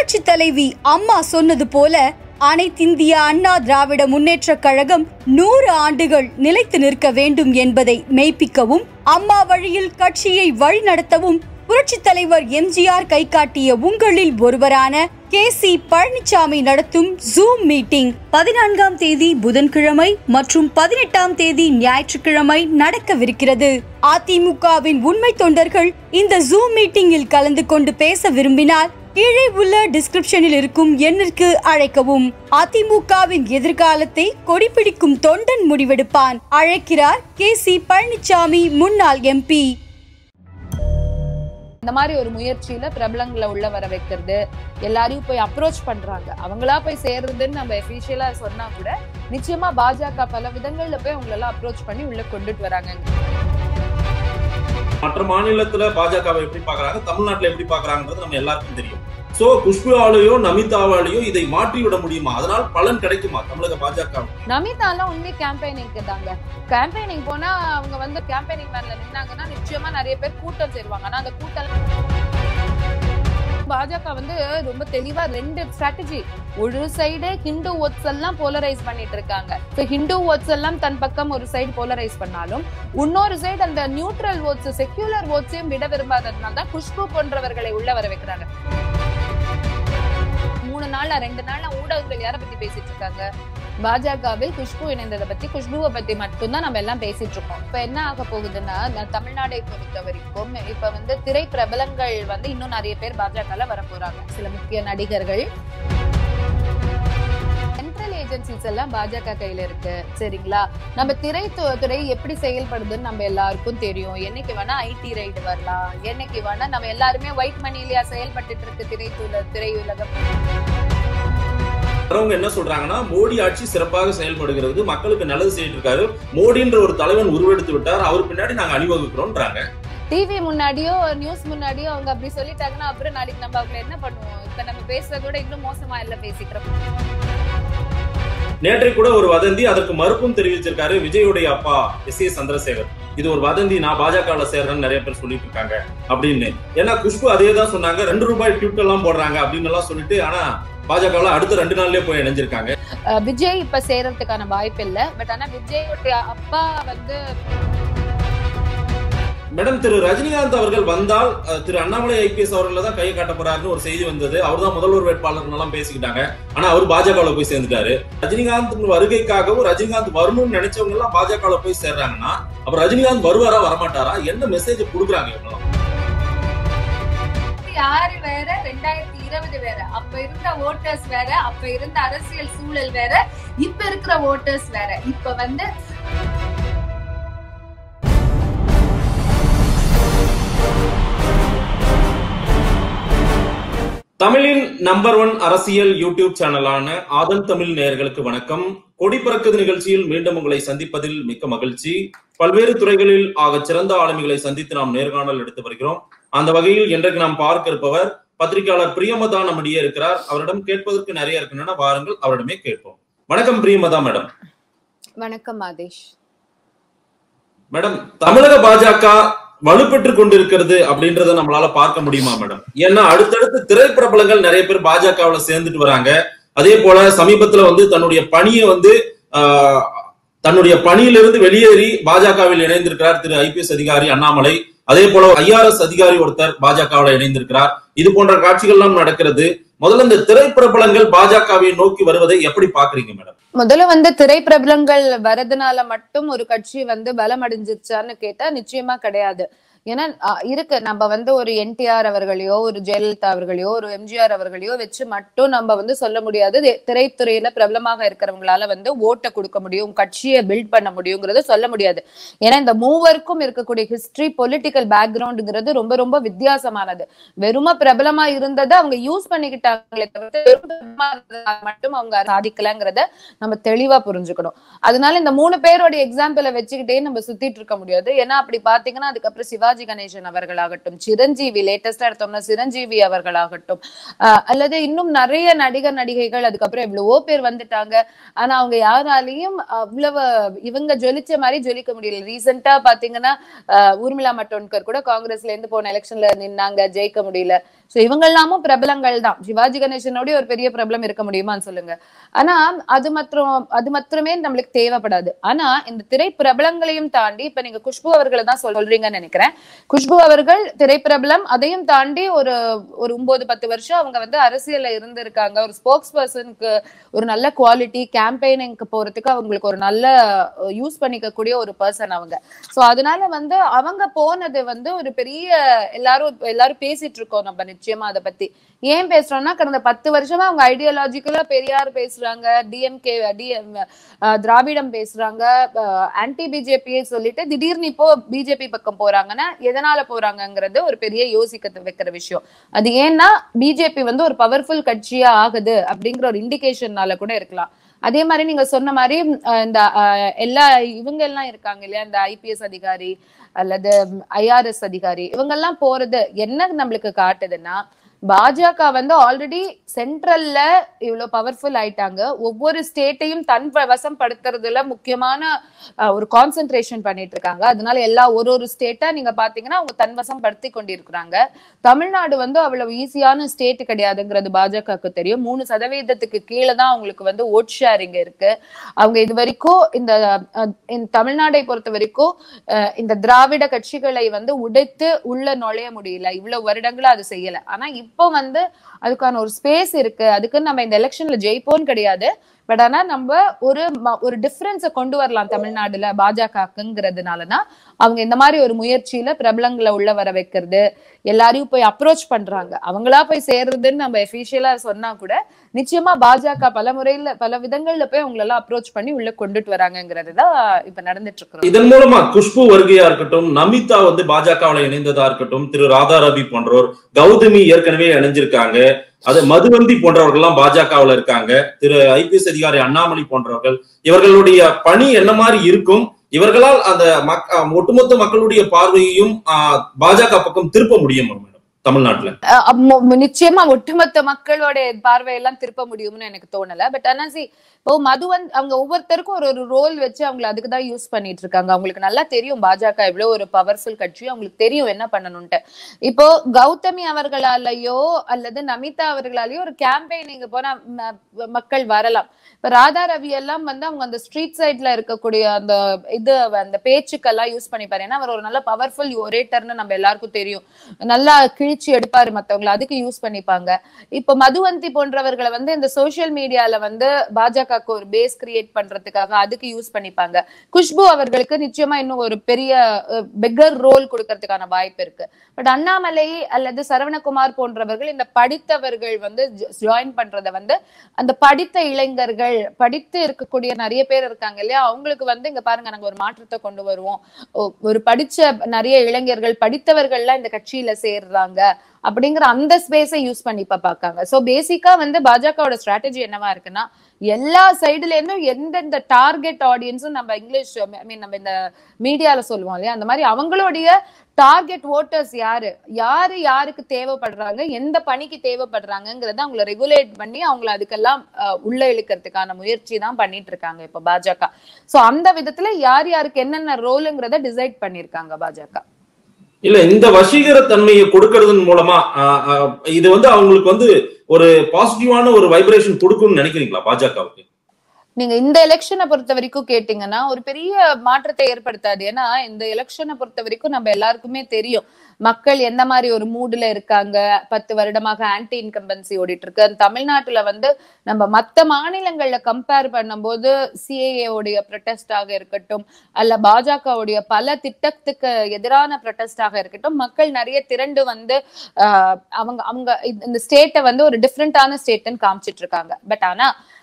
புரட்சி தலைவி அம்மா சொன்னது போல அனைத்திந்திய அண்ணா திராவிட முன்னேற்றக் கழகம் நூறு ஆண்டுகள் நிலைத்து நிற்க வேண்டும் என்பதை மெய்ப்பிக்கவும் அம்மா வழியில் கட்சியை வழிநடத்தவும் புரட்சி தலைவர் எம்ஜிஆர் கை காட்டிய உங்களில் ஒருவரான கே சி பழனிசாமி நடத்தும் ஜூம் மீட்டிங் பதினான்காம் தேதி புதன்கிழமை மற்றும் பதினெட்டாம் தேதி ஞாயிற்றுக்கிழமை நடக்கவிருக்கிறது அதிமுகவின் உண்மை தொண்டர்கள் இந்த ஜூம் மீட்டிங்கில் கலந்து கொண்டு பேச விரும்பினால் கீழே உள்ள டிஸ்கிரிப்ஷனில் இருக்கும் எண்ணிற்கு அழைக்கவும் அதிமுகவின் எதிர்காலத்தை கொடிபிடிக்கும் தொண்டன் முடிவெடுப்பான் அழைக்கிறார் கே சி பழனிசாமி முன்னாள் எம்பி இந்த மாதிரி ஒரு முயற்சியில பிரபலங்களை உள்ள வர வைக்கிறது எல்லாரையும் போய் அப்ரோச் பண்றாங்க அவங்களா போய் சேர்றதுன்னு நம்ம எஃபிஷியலா சொன்னா கூட நிச்சயமா பாஜக பல விதங்கள்ல போய் அவங்கள எல்லாம் அப்ரோச் பண்ணி உள்ள கொண்டுட்டு வராங்க மற்ற மாநிலத்துல பாஜகவை எப்படி பாக்குறாங்க தமிழ்நாட்டுல எப்படி பாக்குறாங்கன்றது நம்ம எல்லாருக்கும் தெரியும் சோ குஷ்புவாலேயோ நமிதாவாலேயோ இதை மாற்றி விட முடியுமா அதனால் பலன் கிடைக்குமா தமிழக பாஜக நமிதாலாம் உண்மை கேம்பெயினிங்க்கு தாங்க கேம்பெயினிங் போனா அவங்க வந்து கேம்பெயினிங் மேல நின்னாங்கன்னா நிச்சயமா நிறைய பேர் கூட்டம் சேருவாங்க ஆனா அந்த கூட்டம் பாஜக வந்து ரொம்ப தெளிவா ரெண்டு ஸ்ட்ராட்டஜி ஒரு சைடு ஹிந்து ஓட்ஸ் எல்லாம் போலரைஸ் பண்ணிட்டு இருக்காங்க So, ஹிந்து ஓட்ஸ் எல்லாம் தன் பக்கம் ஒரு சைடு போலரைஸ் பண்ணாலும் இன்னொரு சைடு அந்த நியூட்ரல் ஓட்ஸ் செக்யூலர் ஓட்ஸையும் விட விரும்பாததுனால தான் குஷ்பு போன்றவர்களை உள்ள வர வைக்கிறாங்க மூணு நாள்ல ரெண்டு நாள்ல ஊடகங்கள் யாரை பத்தி பேசிட்டு இருக்காங்க பாஜகவில் குஷ்பு இணைந்ததை பத்தி குஷ்புவை பத்தி மட்டும்தான் நம்ம எல்லாம் பேசிட்டு இருக்கோம் இப்ப என்ன ஆக போகுதுன்னா ந- தமிழ்நாடை பொறுத்த வரைக்கும் இப்ப வந்து திரை பிரபலங்கள் வந்து இன்னும் நிறைய பேர் பாஜகல வர போறாங்க சில முக்கிய நடிகர்கள் சென்ட்ரல் ஏஜென்சிஸ் எல்லாம் பாஜக கையில இருக்கு சரிங்களா நம்ம திரை து- துறை எப்படி செயல்படுதுன்னு நம்ம எல்லாருக்கும் தெரியும் என்னைக்கு வேணா ஐடி ரைடு வரலாம் என்னைக்கு வேணா நம்ம எல்லாருமே ஒயிட் மணிலயா செயல்பட்டுட்டு இருக்கு திரைத்துல திரையுலகம் வரவங்க என்ன சொல்றாங்கன்னா மோடி ஆட்சி சிறப்பாக செயல்படுகிறது மக்களுக்கு நல்லது செய்யிட்டு இருக்காரு மோடின்ற ஒரு தலைவன் உருவெடுத்து விட்டார் அவர் பின்னாடி நாங்க அணிவகுக்கிறோம்ன்றாங்க டிவி முன்னாடியோ நியூஸ் முன்னாடியோ அவங்க அப்படி சொல்லிட்டாங்கன்னா அப்புறம் நாளைக்கு நம்ம அவங்களை என்ன பண்ணுவோம் இப்ப நம்ம பேசுறத விட இன்னும் மோசமா எல்லாம் பேசிக்கிறோம் நேற்றை கூட ஒரு வதந்தி அதற்கு மறுப்பும் தெரிவிச்சிருக்காரு விஜயுடைய அப்பா எஸ் ஏ சந்திரசேகர் இது ஒரு வதந்தி நான் பாஜகவுல சேர்றேன்னு நிறைய பேர் சொல்லிட்டு இருக்காங்க அப்படின்னு ஏன்னா குஷ்பு அதே தான் சொன்னாங்க ரெண்டு ரூபாய் ட்வீட் எல்லாம் போடுறாங்க அப்படின்னு எல்லாம் சொல்லிட்டு ஆனா பாஜகவுல அடுத்த ரெண்டு நாள்லயே போய் இணைஞ்சிருக்காங்க அஹ் விஜய் இப்ப சேரத்துக்கான வாய்ப்பு இல்ல பட் ஆனா விஜயோடைய அப்பா வந்து மேடம் திரு ரஜினிகாந்த் அவர்கள் வந்தால் அஹ், திரு அண்ணாமலை ஐபிஎஸ் அவர்கள் தான் கையை காட்ட போறாருன்னு ஒரு செய்தி வந்தது அவர் தான் முதல்வர் வேட்பாளர் எல்லாம் பேசிக்கிட்டாங்க ஆனா அவர் பாஜகவுல போய் சேர்ந்துட்டாரு ரஜினிகாந்த் வருகைக்காகவும் ரஜினிகாந்த் வரணும்னு நினைச்சவங்க எல்லாம் பாஜகவுல போய் சேர்றாங்கன்னா அப்ப ரஜினிகாந்த் வருவாரா வரமாட்டாரா என்ன மெசேஜ் கொடுக்குறாங்க இவங்கெல்லாம் ஆறு வேற ரெண்டாயிரத்தி இருபது வேற அப்ப இருந்த ஓட்டர்ஸ் வேற அப்ப இருந்த அரசியல் சூழல் வேற இப்ப இருக்கிற ஓட்டர்ஸ் வேற இப்ப வந்து தமிழின் நம்பர் ஒன் அரசியல் யூடியூப் சேனலான ஆதன் தமிழ் நேயர்களுக்கு வணக்கம் கொடி பறக்குது நிகழ்ச்சியில் மீண்டும் உங்களை சந்திப்பதில் மிக்க மகிழ்ச்சி பல்வேறு துறைகளில் ஆக சிறந்த ஆளுமைகளை சந்தித்து நாம் நேர்காணல் எடுத்து வருகிறோம் அந்த வகையில் இன்றைக்கு நாம் பார்க்க இருப்பவர் பத்திரிகையாளர் பிரியமதா நம்மிடையே இருக்கிறார் அவரிடம் கேட்பதற்கு நிறைய இருக்கின்றன வாருங்கள் அவரிடமே கேட்போம் வணக்கம் பிரியமதா மேடம் வணக்கம் ஆதேஷ் மேடம் தமிழக பாஜக வலுப்பெற்று கொண்டிருக்கிறது அப்படின்றத நம்மளால பார்க்க முடியுமா மேடம் ஏன்னா அடுத்தடுத்து திரைப்பிரபலங்கள் நிறைய பேர் பாஜகவுல சேர்ந்துட்டு வராங்க அதே போல சமீபத்துல வந்து தன்னுடைய பணியை வந்து ஆஹ், தன்னுடைய பணியிலிருந்து வெளியேறி பாஜகவில் இணைந்திருக்கிறார் திரு ஐபிஎஸ் அதிகாரி அண்ணாமலை அதே போல ஐஆர்எஸ் அதிகாரி ஒருத்தர் பாஜகவில் இணைந்திருக்கிறார் இது போன்ற காட்சிகள்லாம் நடக்கிறது முதல்ல இந்த திரைப்பிரபலங்கள் பாஜகவை நோக்கி வருவதை எப்படி பாக்குறீங்க மேடம் முதல்ல வந்து திரைப்பிரபலங்கள் வரதுனால மட்டும் ஒரு கட்சி வந்து பலம் அடைஞ்சிருச்சான்னு கேட்டா நிச்சயமா கிடையாது ஏன்னா அஹ், இருக்கு நம்ம வந்து ஒரு என்டிஆர் அவர்களையோ ஒரு ஜெயலலிதா அவர்களையோ ஒரு எம்ஜிஆர் அவர்களையோ வச்சு மட்டும் நம்ம வந்து சொல்ல முடியாது இது திரைத்துறையில பிரபலமாக இருக்கிறவங்களால வந்து ஓட்டை கொடுக்க முடியும் கட்சியை பில்ட் பண்ண முடியுங்கிறத சொல்ல முடியாது ஏன்னா இந்த மூவருக்கும் இருக்கக்கூடிய ஹிஸ்டரி பொலிட்டிக்கல் பேக்ரவுண்டுங்கிறது ரொம்ப ரொம்ப வித்தியாசமானது வெறும பிரபலமா இருந்ததை அவங்க யூஸ் பண்ணிக்கிட்டாங்களே தவிர்த்து வெறும் பிரபலமா இருந்ததால மட்டும் அவங்க சாதிக்கலங்கிறத நம்ம தெளிவா புரிஞ்சுக்கணும் அதனால இந்த மூணு பேரோட எக்ஸாம்பிளை வச்சுக்கிட்டே நம்ம சுத்திட்டு இருக்க முடியாது ஏன்னா அப்படி பாத்தீங்கன்னா அதுக்கப்புறம் சிவாஜி சிவாஜி கணேசன் அவர்களாகட்டும் சிரஞ்சீவி லேட்டஸ்டா எடுத்தோம்னா சிரஞ்சீவி அவர்களாகட்டும் ஆஹ் அல்லது இன்னும் நிறைய நடிகர் நடிகைகள் அதுக்கப்புறம் எவ்வளவோ பேர் வந்துட்டாங்க ஆனா அவங்க யாராலையும் அவ்வளவு இவங்க ஜொலிச்ச மாதிரி ஜொலிக்க முடியல ரீசெண்டா பாத்தீங்கன்னா ஆஹ் ஊர்மிளா மட்டோன்கர் கூட காங்கிரஸ்ல இருந்து போன எலெக்ஷன்ல நின்னாங்க ஜெயிக்க முடியல சோ இவங்க எல்லாமும் பிரபலங்கள் தான் சிவாஜி கணேசனோட ஒரு பெரிய பிரபலம் இருக்க முடியுமான்னு சொல்லுங்க ஆனா அது மாத்திரம் அது மாத்திரமே நம்மளுக்கு தேவைப்படாது ஆனா இந்த திரை பிரபலங்களையும் தாண்டி இப்ப நீங்க குஷ்பு அவர்களை தான் சொல்றீங்கன்னு நினைக்கிறேன் குஷ்பு அவர்கள் திரைப்பிரபலம் அதையும் தாண்டி ஒரு ஒரு ஒன்பது பத்து வருஷம் அவங்க வந்து அரசியல்ல இருந்திருக்காங்க ஒரு ஸ்போக்ஸ் பர்சனுக்கு ஒரு நல்ல குவாலிட்டி கேம்பெயினிங்க்கு போறதுக்கு அவங்களுக்கு ஒரு நல்ல யூஸ் பண்ணிக்கக்கூடிய ஒரு பர்சன் அவங்க சோ அதனால வந்து அவங்க போனது வந்து ஒரு பெரிய எல்லாரும் எல்லாரும் பேசிட்டு இருக்கோம் நம்ம நிச்சயமா அதை பத்தி ஏன் பேசுறோம்னா கடந்த பத்து வருஷமா அவங்க ஐடியாலஜிக்கலா பெரியார் பேசுறாங்க டிஎம்கே டிஎம் திராவிடம் பேசுறாங்க ஆன்டி பிஜேபி சொல்லிட்டு திடீர்னு இப்போ பிஜேபி பக்கம் போறாங்கன்னா எதனால போறாங்கங்கிறது ஒரு பெரிய யோசிக்க வைக்கிற விஷயம் அது ஏன்னா பிஜேபி வந்து ஒரு பவர்ஃபுல் கட்சியா ஆகுது அப்படிங்கிற ஒரு இண்டிகேஷன்னால கூட இருக்கலாம் அதே மாதிரி நீங்க சொன்ன மாதிரி அஹ், இந்த அஹ், எல்லா இவங்க எல்லாம் இருக்காங்க இல்லையா இந்த ஐபிஎஸ் அதிகாரி அல்லது ஐஆர்எஸ் அதிகாரி இவங்க எல்லாம் போறது என்ன நம்மளுக்கு காட்டுதுன்னா பாஜக வந்து ஆல்ரெடி சென்ட்ரல்ல இவ்வளவு பவர்ஃபுல் ஆயிட்டாங்க ஒவ்வொரு ஸ்டேட்டையும் தன் வ- வசம் படுத்துறதுல முக்கியமான அஹ், ஒரு கான்சென்ட்ரேஷன் பண்ணிட்டு இருக்காங்க அதனால எல்லா ஒரு ஒரு ஸ்டேட்டா நீங்க பாத்தீங்கன்னா அவங்க தன் வசம் படுத்தி கொண்டிருக்கிறாங்க தமிழ்நாடு வந்து அவ்வளவு ஈஸியான ஸ்டேட் கிடையாதுங்கிறது பாஜகவுக்கு தெரியும் மூணு சதவீதத்துக்கு கீழே தான் அவங்களுக்கு வந்து ஓட் ஷேரிங் இருக்கு அவங்க இது வரைக்கும் இந்த அஹ், இந்த தமிழ்நாடை பொறுத்த வரைக்கும் அஹ், இந்த திராவிட கட்சிகளை வந்து உடைத்து உள்ள நுழைய முடியல இவ்வளவு வருடங்களா அது செய்யல ஆனா இப்போ வந்து அதுக்கான ஒரு ஸ்பேஸ் இருக்கு அதுக்கு நம்ம இந்த எலெக்ஷன்ல ஜெயிப்போம்னு கிடையாது பட் ஆனா நம்ம ஒரு ம- ஒரு டிஃபரன்ஸை கொண்டு வரலாம் தமிழ்நாடுல பாஜகங்கிறதுனாலதான் அவங்க இந்த மாதிரி ஒரு முயற்சியில பிரபலங்களை உள்ள வர வைக்கிறது எல்லாரையும் போய் அப்ரோச் பண்றாங்க அவங்களா போய் சேர்றதுன்னு நம்ம எஃபிஷியலா சொன்னா கூட நிச்சயமா பாஜக பல முறையில பல விதங்கள்ல போய் அவங்கள எல்லாம் அப்ரோச் பண்ணி உள்ள கொண்டுட்டு வராங்கங்கிறது தான் இப்ப நடந்துட்டு இருக்கிறோம் இதன் மூலமா குஷ்பு வருகையா இருக்கட்டும் நமிதா வந்து பாஜகவுல இணைந்ததா இருக்கட்டும் திரு ராதா ரவி போன்றோர் கௌதமி ஏற்கனவே இணைஞ்சிருக்காங்க அது மதுவந்தி போன்றவர்கள் எல்லாம் பாஜகவுல இருக்காங்க திரு ஐபிஎஸ் அதிகாரி அண்ணாமலை போன்றவர்கள் இவர்களுடைய பணி என்ன மாதிரி இருக்கும் இவர்களால் அந்த மக் அஹ் ஒட்டுமொத்த மக்களுடைய பார்வையையும் ஆஹ், பாஜக பக்கம் திருப்ப முடியுமா மேடம் தமிழ்நாட்டுல அஹ் மொ- மொ- நிச்சயமா ஒட்டுமொத்த மக்களோட பார்வையெல்லாம் திருப்ப முடியும்னு எனக்கு தோணல பட் ஆனா சி இப்போ மதுவன் அவங்க ஒவ்வொருத்தருக்கும் ஒரு ஒரு ரோல் வச்சு அவங்கள அதுக்கு தான் யூஸ் பண்ணிட்டு இருக்காங்க அவங்களுக்கு நல்லா தெரியும் பாஜக எவ்வளவு ஒரு பவர்ஃபுல் கட்சி அவங்களுக்கு தெரியும் என்ன பண்ணணும்ட்டு இப்போ கௌதமி அவர்களாலேயோ அல்லது நமிதா அவர்களாலேயோ ஒரு கேம்பெயினிங் போனா ம- மக்கள் வரலாம் இப்ப ராதா ரவி எல்லாம் வந்து அவங்க அந்த ஸ்ட்ரீட் சைட்ல இருக்கக்கூடிய அந்த இது அந்த பேச்சுக்கெல்லாம் யூஸ் பண்ணிப்பாரு ஏன்னா அவர் ஒரு நல்ல பவர்ஃபுல் ஒரேட்டர்னு நம்ம எல்லாருக்கும் தெரியும் நல்லா கிழிச்சு எடுப்பாரு மத்தவங்களை அதுக்கு யூஸ் பண்ணிப்பாங்க இப்ப மதுவந்தி போன்றவர்களை வந்து இந்த சோஷியல் மீடியால வந்து பாஜகவுக்கு ஒரு பேஸ் கிரியேட் பண்றதுக்காக அதுக்கு யூஸ் பண்ணிப்பாங்க குஷ்பு அவர்களுக்கு நிச்சயமா இன்னும் ஒரு பெரிய பெக்கர் ரோல் கொடுக்கறதுக்கான வாய்ப்பு இருக்கு பட் அண்ணாமலை அல்லது சரவணகுமார் போன்றவர்கள் இந்த படித்தவர்கள் வந்து ஜாயின் பண்றத வந்து அந்த படித்த இளைஞர்கள் படித்து இருக்கக்கூடிய நிறைய பேர் இருக்காங்க இல்லையா அவங்களுக்கு வந்து இங்க பாருங்க நாங்க ஒரு மாற்றத்தை கொண்டு வருவோம் ஒ- ஒரு படிச்ச நிறைய இளைஞர்கள் படித்தவர்கள்லாம் இந்த கட்சியில சேர்றாங்க அப்படிங்கிற அந்த ஸ்பேஸை யூஸ் பண்ணி இப்ப பாக்காங்க சோ பேசிக்கா வந்து பாஜகவோட ஸ்ட்ராட்டஜி என்னவா இருக்குன்னா எல்லா சைடுல இருந்தும் எந்தெந்த டார்கெட் ஆடியன்ஸும் நம்ம இங்கிலீஷ் ஐ மீன் நம்ம இந்த மீடியால சொல்லுவோம் இல்லையா அந்த மாதிரி அவங்களுடைய டார்கெட் ஓட்டர்ஸ் யாரு யாரு யாருக்கு தேவைப்படுறாங்க எந்த பணிக்கு தேவைப்படுறாங்கங்கிறத அவங்கள ரெகுலேட் பண்ணி அவங்கள அதுக்கெல்லாம் அஹ், உள்ள இழுக்கிறதுக்கான முயற்சி தான் பண்ணிட்டு இருக்காங்க இப்ப பாஜக சோ அந்த விதத்துல யார் யாருக்கு என்னென்ன ரோலுங்கிறத டிசைட் பண்ணிருக்காங்க பாஜக இல்ல இந்த வசீகர தன்மையை கொடுக்கறதன் மூலமா ஆஹ், ஆஹ், இது வந்து அவங்களுக்கு வந்து ஒரு பாசிட்டிவான ஒரு வைப்ரேஷன் கொடுக்கும்னு நினைக்கிறீங்களா பாஜகவுக்கு நீங்க இந்த எலெக்ஷனை பொறுத்த வரைக்கும் கேட்டீங்கன்னா ஒரு பெரிய மாற்றத்தை ஏற்படுத்தாது ஏன்னா இந்த எலெக்ஷனை பொறுத்த வரைக்கும் நம்ம எல்லாருக்குமே தெரியும் மக்கள் எந்த மாதிரி ஒரு மூடுல இருக்காங்க பத்து வருடமாக ஆன்டி இன்கம்பன்சி ஓடிட்டு இருக்கு தமிழ்நாட்டுல வந்து நம்ம மத்த மாநிலங்கள்ல கம்பேர் பண்ணும்போது சிஏஏ உடைய ப்ரொட்டஸ்டாக இருக்கட்டும் அல்ல பாஜகவுடைய பல திட்டத்துக்கு எதிரான ப்ரொட்டஸ்டாக இருக்கட்டும் மக்கள் நிறைய திரண்டு வந்து ஆஹ் அவங்க அவங்க இந்த- இந்த ஸ்டேட்டை வந்து ஒரு டிஃப்ரெண்டான ஸ்டேட்னு காமிச்சிட்டு இருக்காங்க பட் ஆனா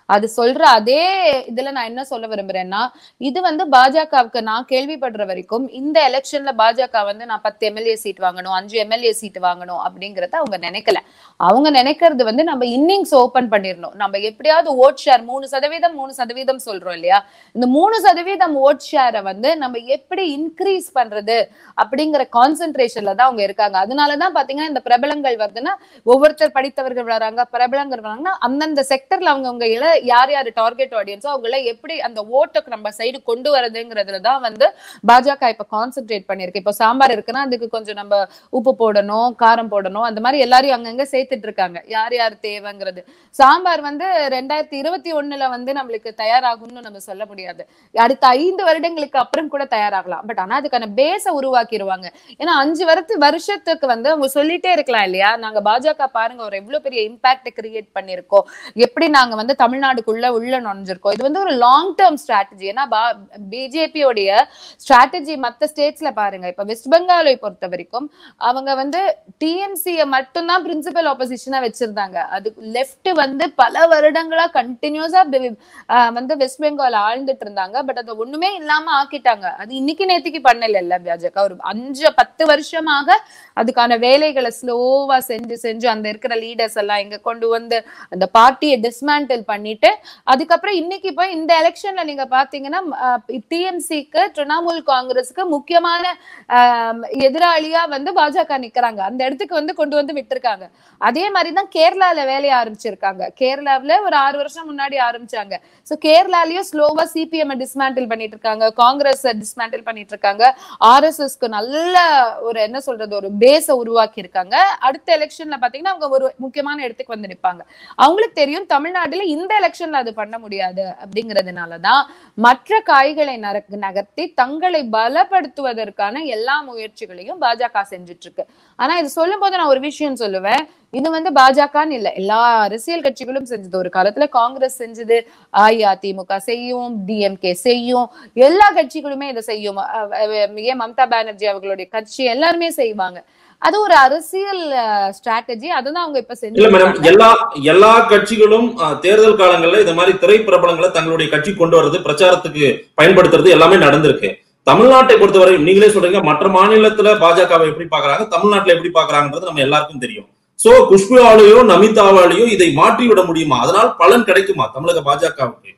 அது சொல்ற அதே இதுல நான் என்ன சொல்ல விரும்புறேன்னா இது வந்து பாஜகவுக்கு நான் கேள்விப்படுற வரைக்கும் இந்த எலெக்ஷன்ல பாஜக வந்து நான் பத்து எம்எல்ஏ சீட் வாங்கணும் அஞ்சு எம்எல்ஏ சீட் வாங்கணும் அப்படிங்கறத அவங்க நினைக்கல அவங்க நினைக்கிறது வந்து நம்ம இன்னிங்ஸ் ஓபன் பண்ணிடணும் நம்ம எப்படியாவது ஓட் ஷேர் மூணு சதவீதம் மூணு சதவீதம் சொல்றோம் இல்லையா இந்த மூணு சதவீதம் ஓட் ஷேரை வந்து நம்ம எப்படி இன்க்ரீஸ் பண்றது அப்படிங்கிற கான்சென்ட்ரேஷன்ல தான் அவங்க இருக்காங்க அதனாலதான் பாத்தீங்கன்னா இந்த பிரபலங்கள் வருதுன்னா ஒவ்வொருத்தர் படித்தவர்கள் வராங்க பிரபலங்கள் வராங்கன்னா அந்தந்த செக்டர்ல அவங்க அவங்க இல யார் யார் டார்கெட் ஆடியன்ஸோ அவங்கள எப்படி அந்த ஓட்டுக்கு நம்ம சைடு கொண்டு வரதுங்கிறதுல தான் வந்து பாஜக இப்ப கான்சென்ட்ரேட் பண்ணிருக்கு இப்போ சாம்பார் இருக்குன்னா அதுக்கு கொஞ்சம் நம்ம உப்பு போடணும் காரம் போடணும் அந்த மாதிரி எல்லாரையும் அங்கங்க சேர்த்துட்டு இருக்காங்க யார் யார் தேவைங்கிறது சாம்பார் வந்து ரெண்டாயிரத்தி இருபத்தி ஒண்ணுல வந்து நம்மளுக்கு தயாராகும்னு நம்ம சொல்ல முடியாது அடுத்த ஐந்து வருடங்களுக்கு அப்புறம் கூட தயாராகலாம் பட் ஆனா அதுக்கான பேஸ உருவாக்கிடுவாங்க ஏன்னா அஞ்சு வருத்து வருஷத்துக்கு வந்து அவங்க சொல்லிட்டே இருக்கலாம் இல்லையா நாங்க பாஜக பாருங்க ஒரு எவ்வளவு பெரிய இம்பாக்ட் கிரியேட் பண்ணிருக்கோம் எப்படி நாங்க வந்து தமிழ்நாடுக்குள்ள உள்ள நுழைஞ்சிருக்கோம் இது வந்து ஒரு லாங் டேர்ம் ஸ்ட்ராட்டஜி ஏன்னா பிஜேபியோடைய ஸ்ட்ராட்டஜி மத்த ஸ்டேட்ஸ்ல பாருங்க இப்ப வெஸ்ட் பெங்காலை பொறுத்த வரைக்கும் அவங்க வந்து டிஎம்சிய மட்டும்தான் பிரின்சிபல் ஆப்போசிஷனா வச்சிருந்தாங்க அது லெஃப்ட் வந்து பல வருடங்களா கண்டினியூஸா வந்து வெஸ்ட் பெங்கால் ஆழ்ந்துட்டு இருந்தாங்க பட் அது ஒண்ணுமே இல்லாம ஆக்கிட்டாங்க அது இன்னைக்கு நேத்திக்கு பண்ணல இல்ல பாஜக ஒரு அஞ்சு பத்து வருஷமாக அதுக்கான வேலைகளை ஸ்லோவா செஞ்சு செஞ்சு அந்த இருக்கிற லீடர்ஸ் எல்லாம் இங்க கொண்டு வந்து அந்த பார்ட்டியை டிஸ்மேண்டில் பண்ணிட்டு அதுக்கப்புறம் இன்னைக்கு போய் இந்த எலெக்ஷன்ல நீங்க பாத்தீங்கன்னா டிஎம்சிக்கு திரிணாமுல் காங்கிரஸுக்கு முக்கியமான ஆஹ், எதிராளியா வந்து பாஜக நிக்கிறாங்க அந்த இடத்துக்கு வந்து கொண்டு வந்து விட்டுருக்காங்க அதே மாதிரிதான் கேரளால வேலைய ஆரம்பிச்சிருக்காங்க கேரளாவுல ஒரு ஆறு வருஷம் முன்னாடி ஆரம்பிச்சாங்க சோ கேரளாலயும் ஸ்லோவா சிபிஎம் டிஸ்மேண்டில் பண்ணிட்டு இருக்காங்க காங்கிரஸ் டிஸ்மேண்டில் பண்ணிட்டு இருக்காங்க ஆர்எஸ்எஸ்க்கு நல்ல ஒரு என்ன சொல்றது ஒரு பேஸ உருவாக்கி இருக்காங்க அடுத்த எலெக்ஷன்ல பாத்தீங்கன்னா அவங்க ஒரு முக்கியமான இடத்துக்கு வந்து நிப்பாங்க அவங்களுக்கு தெரியும் தமிழ்நாட்டுல இந்த எலெக்ஷன்ல அது பண்ண முடியாது அப்படிங்கறதுனாலதான் மற்ற காய்களை நரக்- நகர்த்தி தங்களை பலப்படுத்துவதற்கான எல்லா முயற்சிகளையும் பாஜக செஞ்சுட்டு இருக்கு ஆனா இது சொல்லும் போது நான் ஒரு விஷயம் சொல்லுவேன் இது வந்து பாஜகன்னு இல்ல எல்லா அரசியல் கட்சிகளும் செஞ்சது ஒரு காலத்துல காங்கிரஸ் செஞ்சது அஇஅதிமுக செய்யும் டிஎம்கே செய்யும் எல்லா கட்சிகளுமே இதை செய்யும் அஹ் அஹ் ஏன் மம்தா பானர்ஜி அவர்களுடைய கட்சி எல்லாருமே செய்வாங்க அது ஒரு அரசியல் ஸ்ட்ராட்டஜி அதுதான் அவங்க இப்ப இல்ல மேடம் செஞ்சு எல்லா எல்லா கட்சிகளும் அஹ், தேர்தல் காலங்கள்ல இந்த மாதிரி திரைப்பிரபலங்களை தங்களுடைய கட்சி கொண்டு வர்றது பிரச்சாரத்துக்கு பயன்படுத்துறது எல்லாமே நடந்திருக்கு தமிழ்நாட்டை பொறுத்தவரை நீங்களே சொல்றீங்க மற்ற மாநிலத்துல பாஜகவை எப்படி பாக்குறாங்க தமிழ்நாட்டுல எப்படி பாக்குறாங்கன்றது நம்ம எல்லாருக்கும் தெரியும் சோ குஷ்புவாலேயோ நமிதாவாலேயோ இதை மாற்றி விட முடியுமா அதனால் பலன் கிடைக்குமா தமிழக பாஜகவுக்கு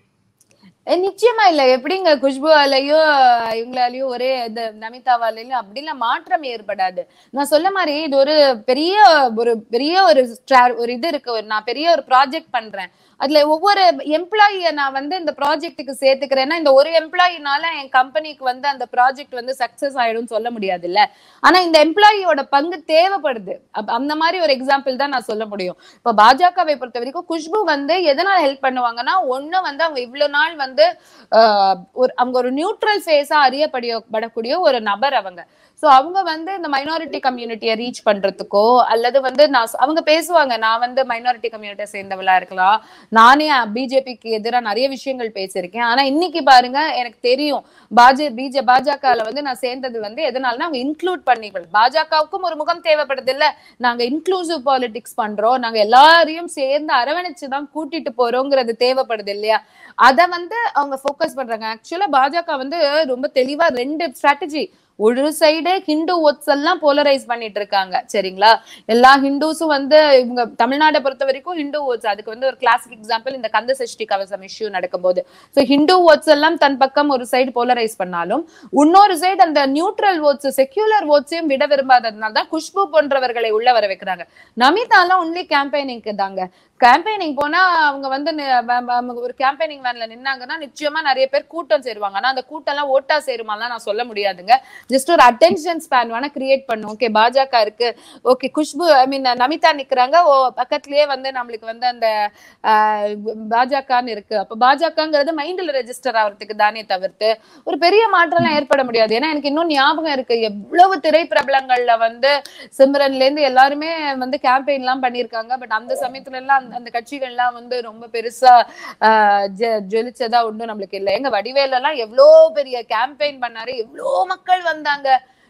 அஹ் நிச்சயமா இல்ல எப்படிங்க குஷ்புவாலையோ இவங்களாலயோ ஒரே இந்த நமிதாவாலையும் அப்படிலாம் மாற்றம் ஏற்படாது நான் சொல்ல மாதிரி இது ஒரு பெரிய ஒரு பெரிய ஒரு stra- ஒரு இது இருக்கு ஒரு நான் பெரிய ஒரு ப்ராஜெக்ட் பண்றேன் அதுல ஒவ்வொரு எம்ப்ளாயிய நான் வந்து இந்த ப்ராஜெக்ட்டுக்கு சேர்த்துக்கிறேன்னா இந்த ஒரு எம்ப்ளாயினால என் கம்பெனிக்கு வந்து அந்த ப்ராஜெக்ட் வந்து சக்சஸ் ஆயிடும் சொல்ல முடியாது இல்ல ஆனா இந்த எம்ப்ளாயியோட பங்கு தேவைப்படுது அப்ப அந்த மாதிரி ஒரு எக்ஸாம்பிள் தான் நான் சொல்ல முடியும் இப்ப பாஜகவை பொறுத்த வரைக்கும் குஷ்பு வந்து எதனால ஹெல்ப் பண்ணுவாங்கன்னா ஒண்ணு வந்து அவங்க இவ்வளவு நாள் வந்து ஆஹ், ஒரு அவங்க ஒரு நியூட்ரல் ஃபேஸா அறியப்படக்கூடிய ஒரு நபர் அவங்க சோ அவங்க வந்து இந்த மைனாரிட்டி கம்யூனிட்டியை ரீச் பண்றதுக்கோ அல்லது வந்து நான் சொ- அவங்க பேசுவாங்க நான் வந்து மைனாரிட்டி கம்யூனிட்டியை சேர்ந்தவளா இருக்கலாம் நானே பிஜேபிக்கு எதிராக நிறைய விஷயங்கள் பேசியிருக்கேன் ஆனா இன்னைக்கு பாருங்க எனக்கு தெரியும் பாஜ பிஜே பாஜகல வந்து நான் சேர்ந்தது வந்து எதனாலனா அவங்க இன்க்ளூட் பண்ணிகள் பாஜகவுக்கும் ஒரு முகம் தேவைப்படுது இல்ல நாங்க இன்க்ளூசிவ் பாலிடிக்ஸ் பண்றோம் நாங்க எல்லாரையும் சேர்ந்து அரவணைச்சு தான் கூட்டிட்டு போறோங்கிறது தேவைப்படுது இல்லையா அத வந்து அவங்க ஃபோக்கஸ் பண்றாங்க ஆக்சுவலா பாஜக வந்து ரொம்ப தெளிவா ரெண்டு ஸ்ட்ராட்டஜி ஒரு சைடு ஹிந்து ஓட்ஸ் எல்லாம் போலரைஸ் பண்ணிட்டு இருக்காங்க சரிங்களா எல்லா ஹிந்துஸும் வந்து இவங்க தமிழ்நாட்டை பொறுத்த வரைக்கும் ஹிந்து ஓட்ஸ் அதுக்கு வந்து ஒரு கிளாசிக் எக்ஸாம்பிள் இந்த கந்த சஷ்டி கவசம் இஷ்யூ நடக்கும்போது சோ ஹிந்து ஓட்ஸ் எல்லாம் தன் பக்கம் ஒரு சைடு போலரைஸ் பண்ணாலும் இன்னொரு சைடு அந்த நியூட்ரல் ஓட்ஸ் செக்யூலர் ஓட்ஸையும் விட விரும்பாததுனால தான் குஷ்பு போன்றவர்களை உள்ள வர வைக்கிறாங்க நமிதாலாம் ஒன்லி கேம்பெயினிங்க்கு தாங்க கேம்பெயினிங் போனா அவங்க வந்து நி- வ- வ- அவங்க ஒரு கேம்பெயினிங் வேன்ல நின்னாங்கன்னா நிச்சயமா நிறைய பேர் கூட்டம் சேருவாங்க ஆனா அந்த கூட்டம் எல்லாம் ஓட்டா சேருமாலாம் நான் சொல்ல முடியாதுங்க ஜஸ்ட் ஒரு அட்டென்ஷன் ஸ்பேன் வேணா கிரியேட் பண்ணும் ஓகே பாஜக இருக்கு okay Khushbu I mean Namitha நிக்கிறாங்க ஓ பக்கத்துலயே வந்து நம்மளுக்கு வந்து அந்த ஆஹ், பாஜகன்னு இருக்கு அப்ப பாஜகங்கிறது மைண்ட்ல ரெஜிஸ்டர் ஆகிறதுக்கு தானே தவிர்த்து ஒரு பெரிய மாற்றம்லாம் ஏற்பட முடியாது ஏன்னா எனக்கு இன்னும் ஞாபகம் இருக்கு எவ்வளவு திரைப்பிரபலங்கள்ல வந்து சிம்ரன்ல இருந்து எல்லாருமே வந்து கேம்பெயின் எல்லாம் பண்ணிருக்காங்க பட் அந்த சமயத்துல எல்லாம் அந்த- அந்த கட்சிகள்லாம் வந்து ரொம்ப பெருசா ஆஹ், ஜெ- ஜொலிச்சதா ஒண்ணும் நம்மளுக்கு இல்லை எங்க வடிவேல எல்லாம் எவ்வளோ பெரிய கேம்பெயின் பண்ணாரு எவ்வளோ மக்கள் வந்தாங்க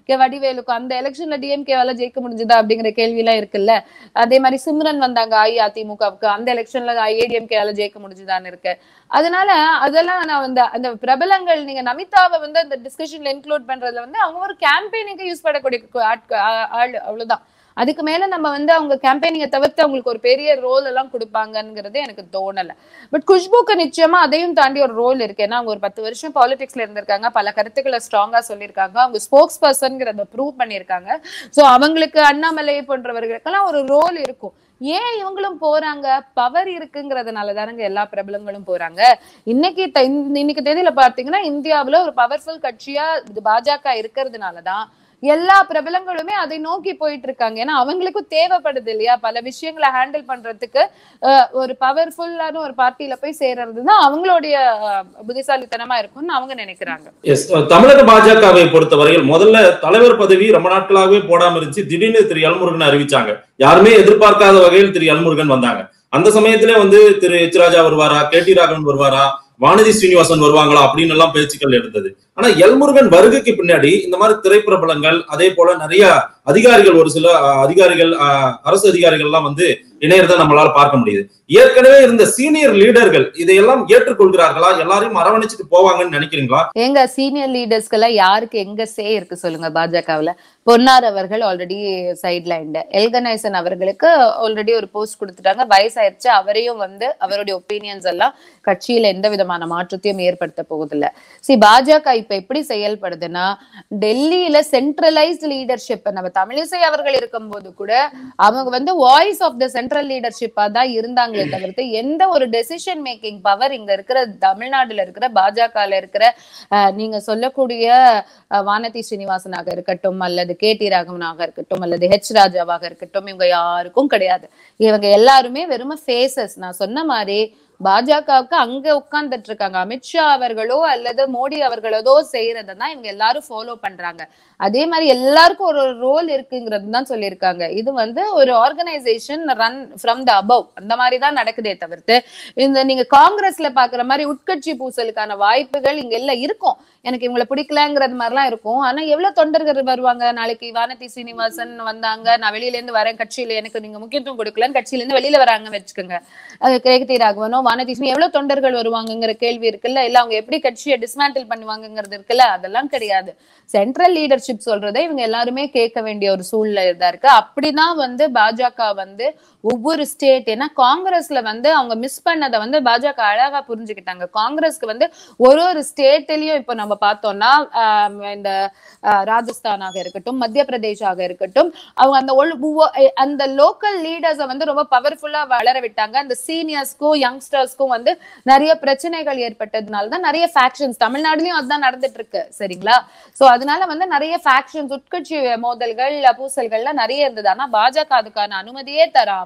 கே வடிவேலுக்கும் அந்த எலெக்ஷன்ல டிஎம்கேவால ஜெயிக்க முடிஞ்சதா அப்படிங்கிற கேள்வி எல்லாம் இருக்குல்ல அதே மாதிரி சிம்ரன் வந்தாங்க அஇஅதிமுகவுக்கு அந்த எலெக்ஷன்ல ஏடிஎம்கேவால ஜெயிக்க முடிஞ்சதான்னு இருக்கு அதனால அதெல்லாம் நான் வந்து அந்த பிரபலங்கள் நீங்க நமிதாவை வந்து அந்த டிஸ்கஷன்ல இன்க்ளூட் பண்றதுல வந்து அவங்க ஒரு கேம்பெயினிங்க்கு யூஸ் பண்ணக்கூடிய கு- ஆட்க- ஆ- ஆள் அவ்வளவுதான் அதுக்கு மேல நம்ம வந்து அவங்க கேம்பெயினிங்கை தவிர்த்து அவங்களுக்கு ஒரு பெரிய ரோல் எல்லாம் கொடுப்பாங்கங்கிறது எனக்கு தோணல பட் குஷ்புக்கு நிச்சயமா அதையும் தாண்டி ஒரு ரோல் இருக்கு ஏன்னா அவங்க ஒரு பத்து வருஷம் பாலிடிக்ஸ்ல இருந்திருக்காங்க பல கருத்துக்களை ஸ்ட்ராங்கா சொல்லியிருக்காங்க அவங்க ஸ்போக்ஸ் பர்சன்ங்கிறத ப்ரூவ் பண்ணியிருக்காங்க சோ அவங்களுக்கு அண்ணாமலை போன்றவர்களுக்கெல்லாம் ஒரு ரோல் இருக்கும் ஏன் இவங்களும் போறாங்க பவர் இருக்குங்கிறதுனால தானங்க எல்லா பிரபலங்களும் போறாங்க இன்னைக்கு த- இந்த- இன்னைக்கு தேதியில பாத்தீங்கன்னா இந்தியாவுல ஒரு பவர்ஃபுல் கட்சியா இது பாஜக இருக்கிறதுனாலதான் எல்லா பிரபலங்களுமே அதை நோக்கி போயிட்டு இருக்காங்க ஏன்னா அவங்களுக்கும் தேவைப்படுது இல்லையா பல விஷயங்களை ஹேண்டில் பண்றதுக்கு அஹ், ஒரு பவர்ஃபுல்லான ஒரு பார்ட்டியில போய் சேர்றது தான் அவங்களுடைய அஹ், புத்திசாலித்தனமா இருக்கும்னு அவங்க நினைக்கிறாங்க எஸ் தமிழக பாஜகவை பொறுத்தவரையில் முதல்ல தலைவர் பதவி ரொம்ப நாட்களாகவே போடாம இருந்துச்சு திடீர்னு திரு எல்முருகன் அறிவிச்சாங்க யாருமே எதிர்பார்க்காத வகையில் திரு எல்முருகன் வந்தாங்க அந்த சமயத்திலே வந்து திரு எச் ராஜா வருவாரா கே டி ராகவன் வருவாரா வானதி ஸ்ரீனிவாசன் வருவாங்களா அப்படின்னு எல்லாம் பேச்சுக்கள் இருந்தது ஆனா எல்முருகன் வருகைக்கு பின்னாடி இந்த மாதிரி திரைப்பிரபலங்கள் அதே போல நிறைய அதிகாரிகள் ஒரு சில அஹ், அதிகாரிகள் அஹ், அரசு அதிகாரிகள் எல்லாம் வந்து இணையறத நம்மளால பார்க்க முடியுது ஏற்கனவே இருந்த சீனியர் லீடர்கள் இதையெல்லாம் ஏற்றுக்கொள்கிறார்களா எல்லாரையும் அரவணைச்சிட்டு போவாங்கன்னு நினைக்கிறீங்களா எங்க சீனியர் லீடர்ஸ்க்கெல்லாம் யாருக்கு எங்க சே இருக்கு சொல்லுங்க பாஜகவுல பொன்னார் அவர்கள் ஆல்ரெடி சைட் லைன்டு எல்கனைசன் அவர்களுக்கு ஆல்ரெடி ஒரு போஸ்ட் கொடுத்துட்டாங்க வயசாயிருச்சு அவரையும் வந்து அவருடைய ஒப்பீனியன்ஸ் எல்லாம் கட்சியில எந்த விதமான மாற்றத்தையும் ஏற்படுத்த போகுதில்ல சி பாஜக இப்ப எப்படி செயல்படுதுன்னா டெல்லியில சென்ட்ரலைஸ்ட் லீடர்ஷிப் நம்ம தமிழிசை அவர்கள் இருக்கும்போது கூட அவங்க வந்து வாய்ஸ் ஆஃப் த சென்ட்ரல் லீடர்ஷிப்பா தான் இருந்தாங்களே தவிர்த்து எந்த ஒரு டெசிஷன் மேக்கிங் பவர் இங்க இருக்கிற தமிழ்நாடுல இருக்கிற பாஜகல இருக்கிற அஹ், நீங்க சொல்லக்கூடிய அஹ், வானதி ஸ்ரீனிவாசனாக இருக்கட்டும் அல்லது கே டி ராகவனாக இருக்கட்டும் அல்லது ஹெச் ராஜாவாக இருக்கட்டும் இவங்க யாருக்கும் கிடையாது இவங்க எல்லாருமே வெறும ஃபேசஸ் நான் சொன்ன மாதிரி பாஜகவுக்கு அங்க உட்கார்ந்துட்டு இருக்காங்க அமித்ஷா அவர்களோ அல்லது மோடி அவர்களோ செய்யறதை தான் இவங்க எல்லாரும் ஃபாலோ பண்றாங்க அதே மாதிரி எல்லாருக்கும் ஒரு ரோல் இருக்குங்கிறது தான் சொல்லியிருக்காங்க இது வந்து ஒரு organisation run from the above அந்த மாதிரி தான் நடக்குதே தவிர்த்து இந்த நீங்க காங்கிரஸ்ல பாக்குற மாதிரி உட்கட்சி பூசலுக்கான வாய்ப்புகள் இங்க எல்லாம் இருக்கும் எனக்கு இவங்களை பிடிக்கலங்கிறது மாதிரிலாம் இருக்கும் ஆனா எவ்வளவு தொண்டர்கள் வருவாங்க நாளைக்கு வானதி சீனிவாசன் வந்தாங்க நான் வெளியில இருந்து வரேன் கட்சியில எனக்கு நீங்க முக்கியத்துவம் கொடுக்கலன்னு கட்சியில இருந்து வெளியில வராங்க வச்சுக்கோங்க அது கேகதி ராகவனோ வானதி சீனி எவ்வளவு தொண்டர்கள் வருவாங்கங்கிற கேள்வி இருக்குல்ல இல்ல அவங்க எப்படி கட்சியை டிஸ்மேண்டில் பண்ணுவாங்கங்கிறது இருக்குல்ல அதெல்லாம் கிடையாது சென்ட்ரல் லீடர்ஷிப் சொல்றதை இவங்க எல்லாருமே கேட்க வேண்டிய ஒரு சூழ்நிலை தான் இருக்கு அப்படிதான் வந்து பாஜக வந்து ஒவ்வொரு ஸ்டேட் ஏன்னா காங்கிரஸ்ல வந்து அவங்க மிஸ் பண்ணதை வந்து பாஜக அழகா புரிஞ்சுக்கிட்டாங்க காங்கிரஸ்க்கு வந்து ஒரு ஒரு ஸ்டேட்லயும் இப்ப நம்ம பார்த்தோம்னா ஆஹ் இந்த ஆஹ் ராஜஸ்தானாக இருக்கட்டும் மத்திய பிரதேஷாக இருக்கட்டும் அவங்க அந்த ஒழு- ஒவ்வொ- அஹ் அந்த லோக்கல் லீடர்ஸை வந்து ரொம்ப பவர்ஃபுல்லா வளர விட்டாங்க அந்த சீனியர்ஸ்க்கும் யங்ஸ்டர்ஸ்க்கும் வந்து நிறைய பிரச்சனைகள் ஏற்பட்டதுனால தான் நிறைய ஃபேக்ஷன்ஸ் தமிழ்நாடுலயும் அதுதான் நடந்துட்டு இருக்கு சரிங்களா சோ அதனால வந்து நிறைய ஃபேக்ஷன்ஸ் உட்கட்சி மோதல்கள் பூசல்கள்லாம் நிறைய இருந்தது ஆனா பாஜக அதுக்கான அனுமதியே தராம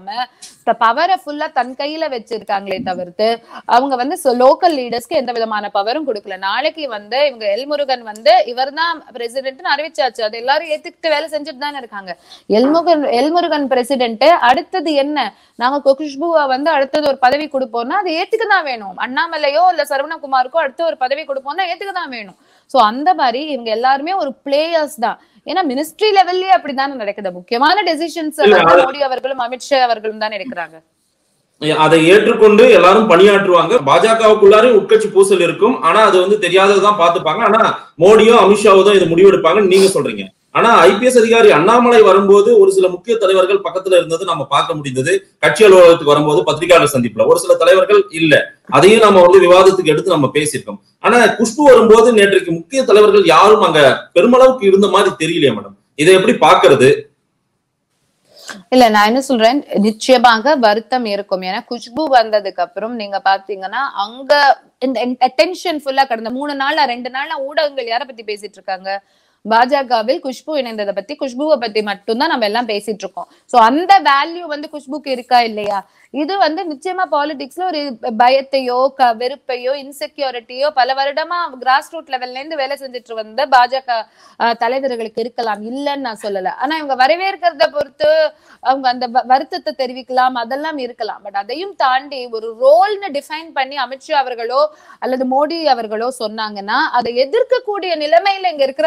பவரை ஃபுல்லா தன் கையில வச்சிருக்காங்களே தவிர்த்து அவங்க வந்து லோக்கல் லீடர்ஸ்க்கு எந்த விதமான பவரும் கொடுக்கல நாளைக்கு வந்து இவங்க எல்முருகன் வந்து இவர்தான் பிரசிடென்ட்னு அறிவிச்சாச்சு அது எல்லாரும் ஏத்துக்கிட்டு வேலை செஞ்சுட்டு தானே இருக்காங்க எல்முருகன் எல்முருகன் பிரசிடென்ட் அடுத்தது என்ன நாங்க குஷ்புவா வந்து அடுத்தது ஒரு பதவி கொடுப்போம்னா அது ஏத்துக்க தான் வேணும் அண்ணாமலையோ இல்ல சரவணகுமாருக்கோ அடுத்து ஒரு பதவி கொடுப்போம்னா ஏத்துக்க தான் வேணும் சோ அந்த மாதிரி இவங்க எல்லாருமே ஒரு பிளேயர்ஸ் தான் ஏன்னா மினிஸ்ட்ரி லெவல்லயே அப்படித்தானே நடக்குது முக்கியமான டெசிஷன்ஸ் இல்ல, அது- மோடி அவர்களும் அமித்ஷா அவர்களும் தான் எடுக்கிறாங்க அதை ஏற்றுக்கொண்டு எல்லாரும் பணியாற்றுவாங்க பாஜகவுக்குள்ளாரே உட்கட்சி பூசல் இருக்கும் ஆனா அது வந்து தெரியாததான் பார்த்துப்பாங்க ஆனா மோடியோ அமித்ஷாவோ தான் இதை முடிவெடுப்பாங்கன்னு நீங்க சொல்றீங்க ஆனா ஐபிஎஸ் அதிகாரி அண்ணாமலை வரும்போது ஒரு சில முக்கிய தலைவர்கள் பக்கத்துல இருந்தது நம்ம பார்க்க முடிந்தது கட்சி அலுவலகத்துக்கு வரும்போது பத்திரிகையாளர் சந்திப்புல ஒரு சில தலைவர்கள் இல்ல அதையும் நம்ம வந்து விவாதத்துக்கு எடுத்து நம்ம பேசியிருக்கோம் ஆனா குஷ்பு வரும்போது நேற்றைக்கு முக்கிய தலைவர்கள் யாரும் அங்க பெருமளவுக்கு இருந்த மாதிரி தெரியலையே மேடம் இதை எப்படி பாக்குறது இல்ல நான் என்ன சொல்றேன் நிச்சயமாக வருத்தம் இருக்கும் ஏன்னா குஷ்பு வந்ததுக்கு அப்புறம் நீங்க பாத்தீங்கன்னா அங்க இந்த அட்டென்ஷன் ஃபுல்லா கடந்த மூணு நாள்ல ரெண்டு நாள்ல ஊடகங்கள் யார பத்தி பேசிட்டு இருக்காங்க பாஜகவில் குஷ்பு இணைந்ததை பத்தி குஷ்புவை பத்தி மட்டும்தான் நம்ம எல்லாம் பேசிட்டு இருக்கோம் சோ அந்த வேல்யூ வந்து குஷ்புக்கு இருக்கா இல்லையா இது வந்து நிச்சயமா பாலிடிக்ஸ்ல ஒரு பயத்தையோ க வெறுப்பையோ இன்செக்யூரிட்டியோ பல வருடமா கிராஸ் ரூட் லெவல்ல இருந்து வேலை செஞ்சுட்டு வந்த பாஜக அஹ், தலைவர்களுக்கு இருக்கலாம் இல்லைன்னு நான் சொல்லல ஆனா இவங்க வரவேற்கிறத பொறுத்து அவங்க அந்த வ- வருத்தத்தை தெரிவிக்கலாம் அதெல்லாம் இருக்கலாம் பட் அதையும் தாண்டி ஒரு ரோல்னு டிஃபைன் பண்ணி அமித்ஷா அவர்களோ அல்லது மோடி அவர்களோ சொன்னாங்கன்னா அதை எதிர்க்கக்கூடிய நிலைமையில இங்க இருக்கிறவங்க இருக்க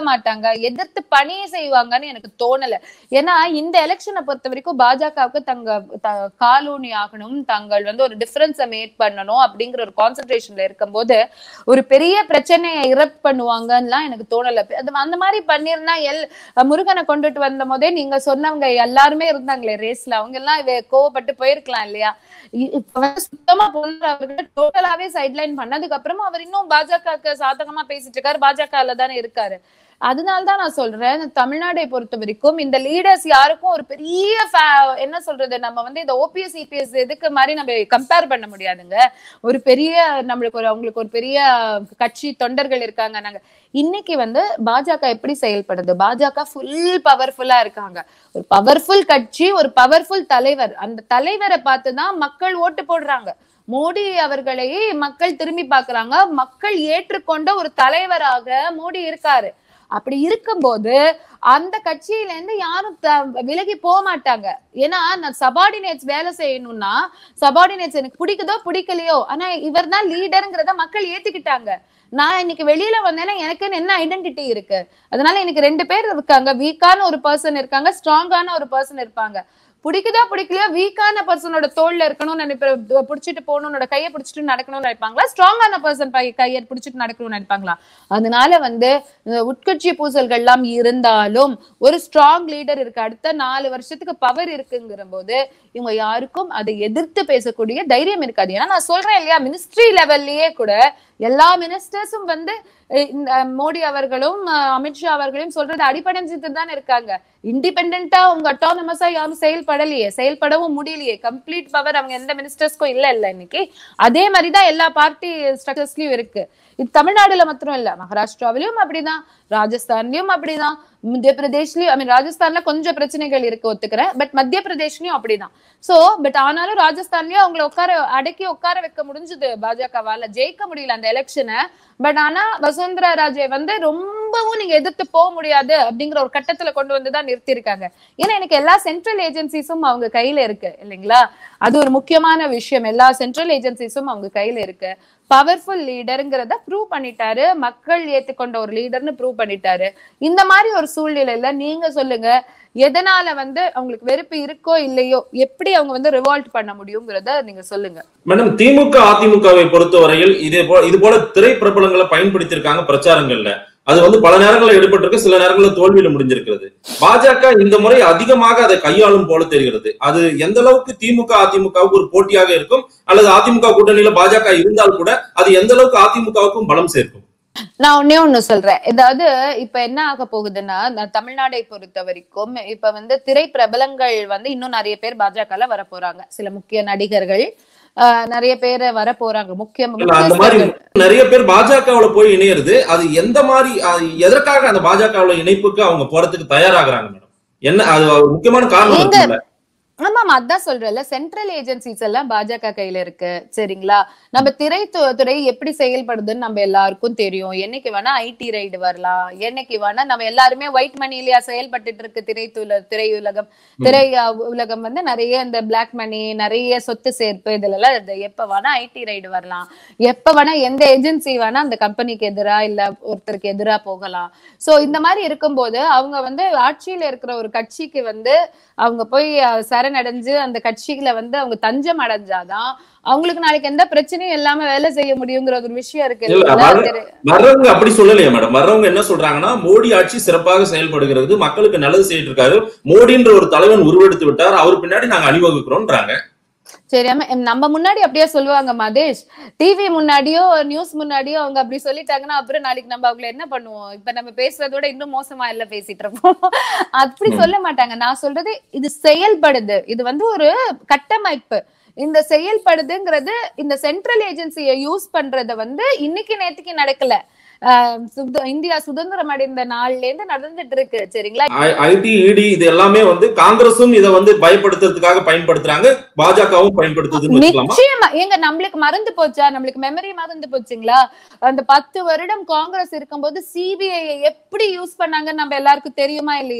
மாட்டாங்க எதிர்த்து பணியை செய்வாங்கன்னு எனக்கு தோணல ஏன்னா இந்த எலெக்ஷனை பொறுத்த வரைக்கும் பாஜகவுக்கு தங்க த- காலூனி ஆகணும் தாங்கள் வந்து ஒரு டிஃபரன்ஸை மேட் பண்ணணும் அப்படிங்கிற ஒரு கான்சென்ட்ரேஷன்ல இருக்கும்போது ஒரு பெரிய பிரச்சனையை இரப் பண்ணுவாங்கன்னுலாம் எனக்கு தோணல அது அந்த மாதிரி பண்ணிருந்தா எல் முருகனை கொண்டுட்டு வந்த போதே நீங்க சொன்னவங்க எல்லாருமே இருந்தாங்களே ரேஸ்ல அவங்க எல்லாம் இவ- கோவப்பட்டு போயிருக்கலாம் இல்லையா இ- இப்ப வந்து சுத்தமா பொருள் அவர்கிட்ட டோட்டலாவே சைட்லைன் பண்ணதுக்கு அப்புறமா அவர் இன்னும் பாஜகவுக்கு சாதகமா பேசிட்டு இருக்காரு பாஜகல தானே இருக்காரு அதனாலதான் நான் சொல்றேன் இந்த தமிழ்நாடை பொறுத்த வரைக்கும் இந்த லீடர்ஸ் யாருக்கும் ஒரு பெரிய fa- என்ன சொல்றது நம்ம வந்து இந்த ஓபிஎஸ் இபிஎஸ் இதுக்கு மாதிரி நம்ம கம்பேர் பண்ண முடியாதுங்க ஒரு பெரிய நம்மளுக்கு ஒரு அவங்களுக்கு ஒரு பெரிய கட்சி தொண்டர்கள் இருக்காங்க நாங்க இன்னைக்கு வந்து பாஜக எப்படி செயல்படுது பாஜக ஃபுல் பவர்ஃபுல்லா இருக்காங்க ஒரு பவர்ஃபுல் கட்சி ஒரு பவர்ஃபுல் தலைவர் அந்த தலைவரை பார்த்துதான் மக்கள் ஓட்டு போடுறாங்க மோடி அவர்களை மக்கள் திரும்பி பார்க்கறாங்க மக்கள் ஏற்றுக்கொண்ட ஒரு தலைவராக மோடி இருக்காரு அப்படி இருக்கும்போது அந்த கட்சியில இருந்து யாரும் த- விலகி போக மாட்டாங்க ஏன்னா நான் சபார்டினேட்ஸ் வேலை செய்யணும்னா சபார்டினேட்ஸ் எனக்கு பிடிக்குதோ பிடிக்கலையோ ஆனா இவர் தான் லீடருங்கிறத மக்கள் ஏத்துக்கிட்டாங்க நான் இன்னைக்கு வெளியில வந்தேன்னா எனக்குன்னு என்ன ஐடென்டிட்டி இருக்கு அதனால எனக்கு ரெண்டு பேர் இருக்காங்க வீக்கான ஒரு பர்சன் இருக்காங்க ஸ்ட்ராங்கான ஒரு பர்சன் இருப்பாங்க பிடிக்குதா பிடிக்கலையா வீக்கான பர்சனோட தோல்ல இருக்கணும்னு நினைப்ப பிடிச்சிட்டு போகணும்னோட கையை பிடிச்சிட்டு நடக்கணும்னு நினைப்பாங்களா ஸ்ட்ராங்கான பர்சன் கையை பிடிச்சிட்டு நடக்கணும்னு நினைப்பாங்களா அதனால வந்து இந்த உட்கட்சி பூசல்கள் எல்லாம் இருந்தாலும் ஒரு ஸ்ட்ராங் லீடர் இருக்கு அடுத்த நாலு வருஷத்துக்கு பவர் இருக்குங்கிற போது இவங்க யாருக்கும் அதை எதிர்த்து பேசக்கூடிய தைரியம் இருக்காது ஏன்னா நான் சொல்றேன் இல்லையா மினிஸ்ட்ரி லெவல்லயே கூட எல்லா மினிஸ்டர்ஸும் வந்து அஹ் இந்த மோடி அவர்களும் அஹ் அமித்ஷா அவர்களையும் சொல்றது அடிப்படைஞ்சிட்டு தான் இருக்காங்க இண்டிபெண்டா அவங்க அட்டானமஸா யாரும் செயல்படலையே செயல்படவும் முடியலையே கம்ப்ளீட் பவர் அவங்க எந்த மினிஸ்டர்ஸ்க்கும் இல்ல இல்ல இன்னைக்கு அதே மாதிரிதான் எல்லா பார்ட்டி ஸ்ட்ரக்சர்ஸ்லயும் இருக்கு இது தமிழ்நாடுல மாத்திரம் இல்ல மகாராஷ்டிராவிலும் அப்படிதான் ராஜஸ்தான்லயும் அப்படிதான் மத்திய பிரதேஷ்லயும் ஐ மீன் ராஜஸ்தான்ல கொஞ்சம் பிரச்சனைகள் இருக்கு ஒத்துக்கிறேன் பட் மத்திய பிரதேஷ்லயும் அப்படிதான் சோ பட் ஆனாலும் ராஜஸ்தான்லயும் அவங்கள உட்கார அடக்கி உட்கார வைக்க முடிஞ்சது பாஜகவால ஜெயிக்க முடியல அந்த எலெக்ஷனை பட் ஆனா வசுந்தரா ராஜே வந்து ரொம்பவும் நீங்க எதிர்த்து போக முடியாது அப்படிங்கிற ஒரு கட்டத்துல கொண்டு வந்து தான் நிறுத்திருக்காங்க ஏன்னா எனக்கு எல்லா சென்ட்ரல் ஏஜென்சிஸும் அவங்க கையில இருக்கு இல்லைங்களா அது ஒரு முக்கியமான விஷயம் எல்லா சென்ட்ரல் ஏஜென்சிஸும் அவங்க கையில இருக்கு பவர்ஃபுல் லீடருங்கிறத ப்ரூவ் பண்ணிட்டாரு மக்கள் ஏத்துக்கொண்ட ஒரு லீடர்னு ப்ரூவ் பண்ணிட்டாரு இந்த மாதிரி ஒரு சூழ்நிலையில நீங்க சொல்லுங்க எதனால வந்து அவங்களுக்கு வெறுப்பு இருக்கோ இல்லையோ எப்படி அவங்க வந்து ரிவால்ட் பண்ண முடியுங்கிறத நீங்க சொல்லுங்க மேடம் திமுக அதிமுகவை பொறுத்தவரையில் இதே போல இது போல திரை பிரபலங்களை பயன்படுத்தியிருக்காங்க பிரச்சாரங்கள்ல அது வந்து பல நேரங்களில் எடுபட்டிருக்கு சில நேரங்களில் தோல்வியில முடிஞ்சிருக்கிறது பாஜக இந்த முறை அதிகமாக அதை கையாளும் போல தெரிகிறது அது எந்த அளவுக்கு திமுக அதிமுகவுக்கு ஒரு போட்டியாக இருக்கும் அல்லது அதிமுக கூட்டணியில பாஜக இருந்தால் கூட அது எந்த அளவுக்கு அதிமுகவுக்கும் பலம் சேர்க்கும் நான் ஒன்னே ஒண்ணு சொல்றேன் ஏதாவது இப்ப என்ன ஆக போகுதுன்னா நான் தமிழ்நாடை பொறுத்த வரைக்கும் இப்ப வந்து திரை பிரபலங்கள் வந்து இன்னும் நிறைய பேர் பாஜகல வர போறாங்க சில முக்கிய நடிகர்கள் ஆஹ் நிறைய பேர் வர போறாங்க முக்கிய இல்ல, அந்த மாதிரி முக்கியஸ்தர்கள். நிறைய பேர் பாஜகவுல போய் இணையிறது அது எந்த மாதிரி அது எதற்காக அந்த பாஜகவுல இணைப்புக்கு அவங்க போறதுக்கு தயாராகிறாங்க மேடம் என்ன அது ஒரு முக்கியமான காரணம் எங்க- இருக்குல்ல? ஆமா ஆமா, அதான் சொல்றேன்ல சென்ட்ரல் ஏஜென்சிஸ் எல்லாம் பாஜக கையில இருக்கு சரிங்களா நம்ம திரை து- துறை எப்படி செயல்படுதுன்னு நம்ம எல்லாருக்கும் தெரியும் என்னைக்கு வேணா ஐடி ரைடு வரலாம் என்னைக்கு வேணா நம்ம எல்லாருமே ஒயிட் மணி இல்லையா செயல்பட்டுட்டு இருக்கு திரை துல திரையுலகம் திரை அஹ், உலகம் வந்து நிறைய இந்த பிளாக் மணி நிறைய சொத்து சேர்ப்பு இதுல எல்லாம் இது எப்ப வேணா ஐடி ரைடு வரலாம் எப்ப வேணா எந்த ஏஜென்சி வேணா அந்த கம்பெனிக்கு எதிரா இல்ல ஒருத்தருக்கு எதிரா போகலாம் சோ இந்த மாதிரி இருக்கும்போது அவங்க வந்து ஆட்சியில இருக்கிற ஒரு கட்சிக்கு வந்து அவங்க போய் அஹ், சரணடைஞ்சு அந்த கட்சிகளை வந்து அவங்க தஞ்சம் அடைஞ்சாதான் அவங்களுக்கு நாளைக்கு எந்த பிரச்சனையும் இல்லாம வேலை செய்ய முடியுங்கிற ஒரு விஷயம் இருக்கு இல்ல, இல்லைங்களா? வர- திரு- வர்றவங்க அப்படி சொல்லலையே மேடம் வர்றவங்க என்ன சொல்றாங்கன்னா மோடி ஆட்சி சிறப்பாக செயல்படுகிறது மக்களுக்கு நல்லது செய்யிட்டு இருக்காரு மோடின்ற ஒரு தலைவன் உருவெடுத்து விட்டார் அவர் பின்னாடி நாங்க அணிவகுக்கிறோம்ன்றாங்க சரி ஆமா, எம், நம்ம முன்னாடி அப்படியே சொல்லுவாங்க மதேஷ் டிவி முன்னாடியோ நியூஸ் முன்னாடியோ அவங்க அப்படி சொல்லிட்டாங்கன்னா அப்புறம் நாளைக்கு நம்ம அவங்கள என்ன பண்ணுவோம் இப்ப நம்ம பேசுறதோட இன்னும் மோசமா இல்ல பேசிட்டு இருப்போம் அப்படி ம். சொல்ல மாட்டாங்க நான் சொல்றது இது செயல்படுது இது வந்து ஒரு கட்டமைப்பு இந்த செயல்படுதுங்கிறது இந்த சென்ட்ரல் ஏஜென்சியை யூஸ் பண்றத வந்து இன்னைக்கு நேத்துக்கு நடக்கல ஆஹ் சுத- இந்தியா சுதந்திரம் அடைந்த நாள்ல இருந்து நடந்துட்டு இருக்கு சரிங்களா ஐடி இடி இது எல்லாமே வந்து காங்கிரசும் இதை வந்து பயன்படுத்துறதுக்காக பயன்படுத்துறாங்க பாஜகவும் பயன்படுத்துதுன்னு வச்சுக்கலாமா நிச்சயமா ஏங்க நம்மளுக்கு மறந்து போச்சா நம்மளுக்கு மெமரி மறந்து போச்சுங்களா அந்த பத்து வருடம் காங்கிரஸ் இருக்கும்போது சிபிஐ எப்படி யூஸ் பண்ணாங்கன்னு நம்ம எல்லாருக்கும் தெரியுமா இல்லையா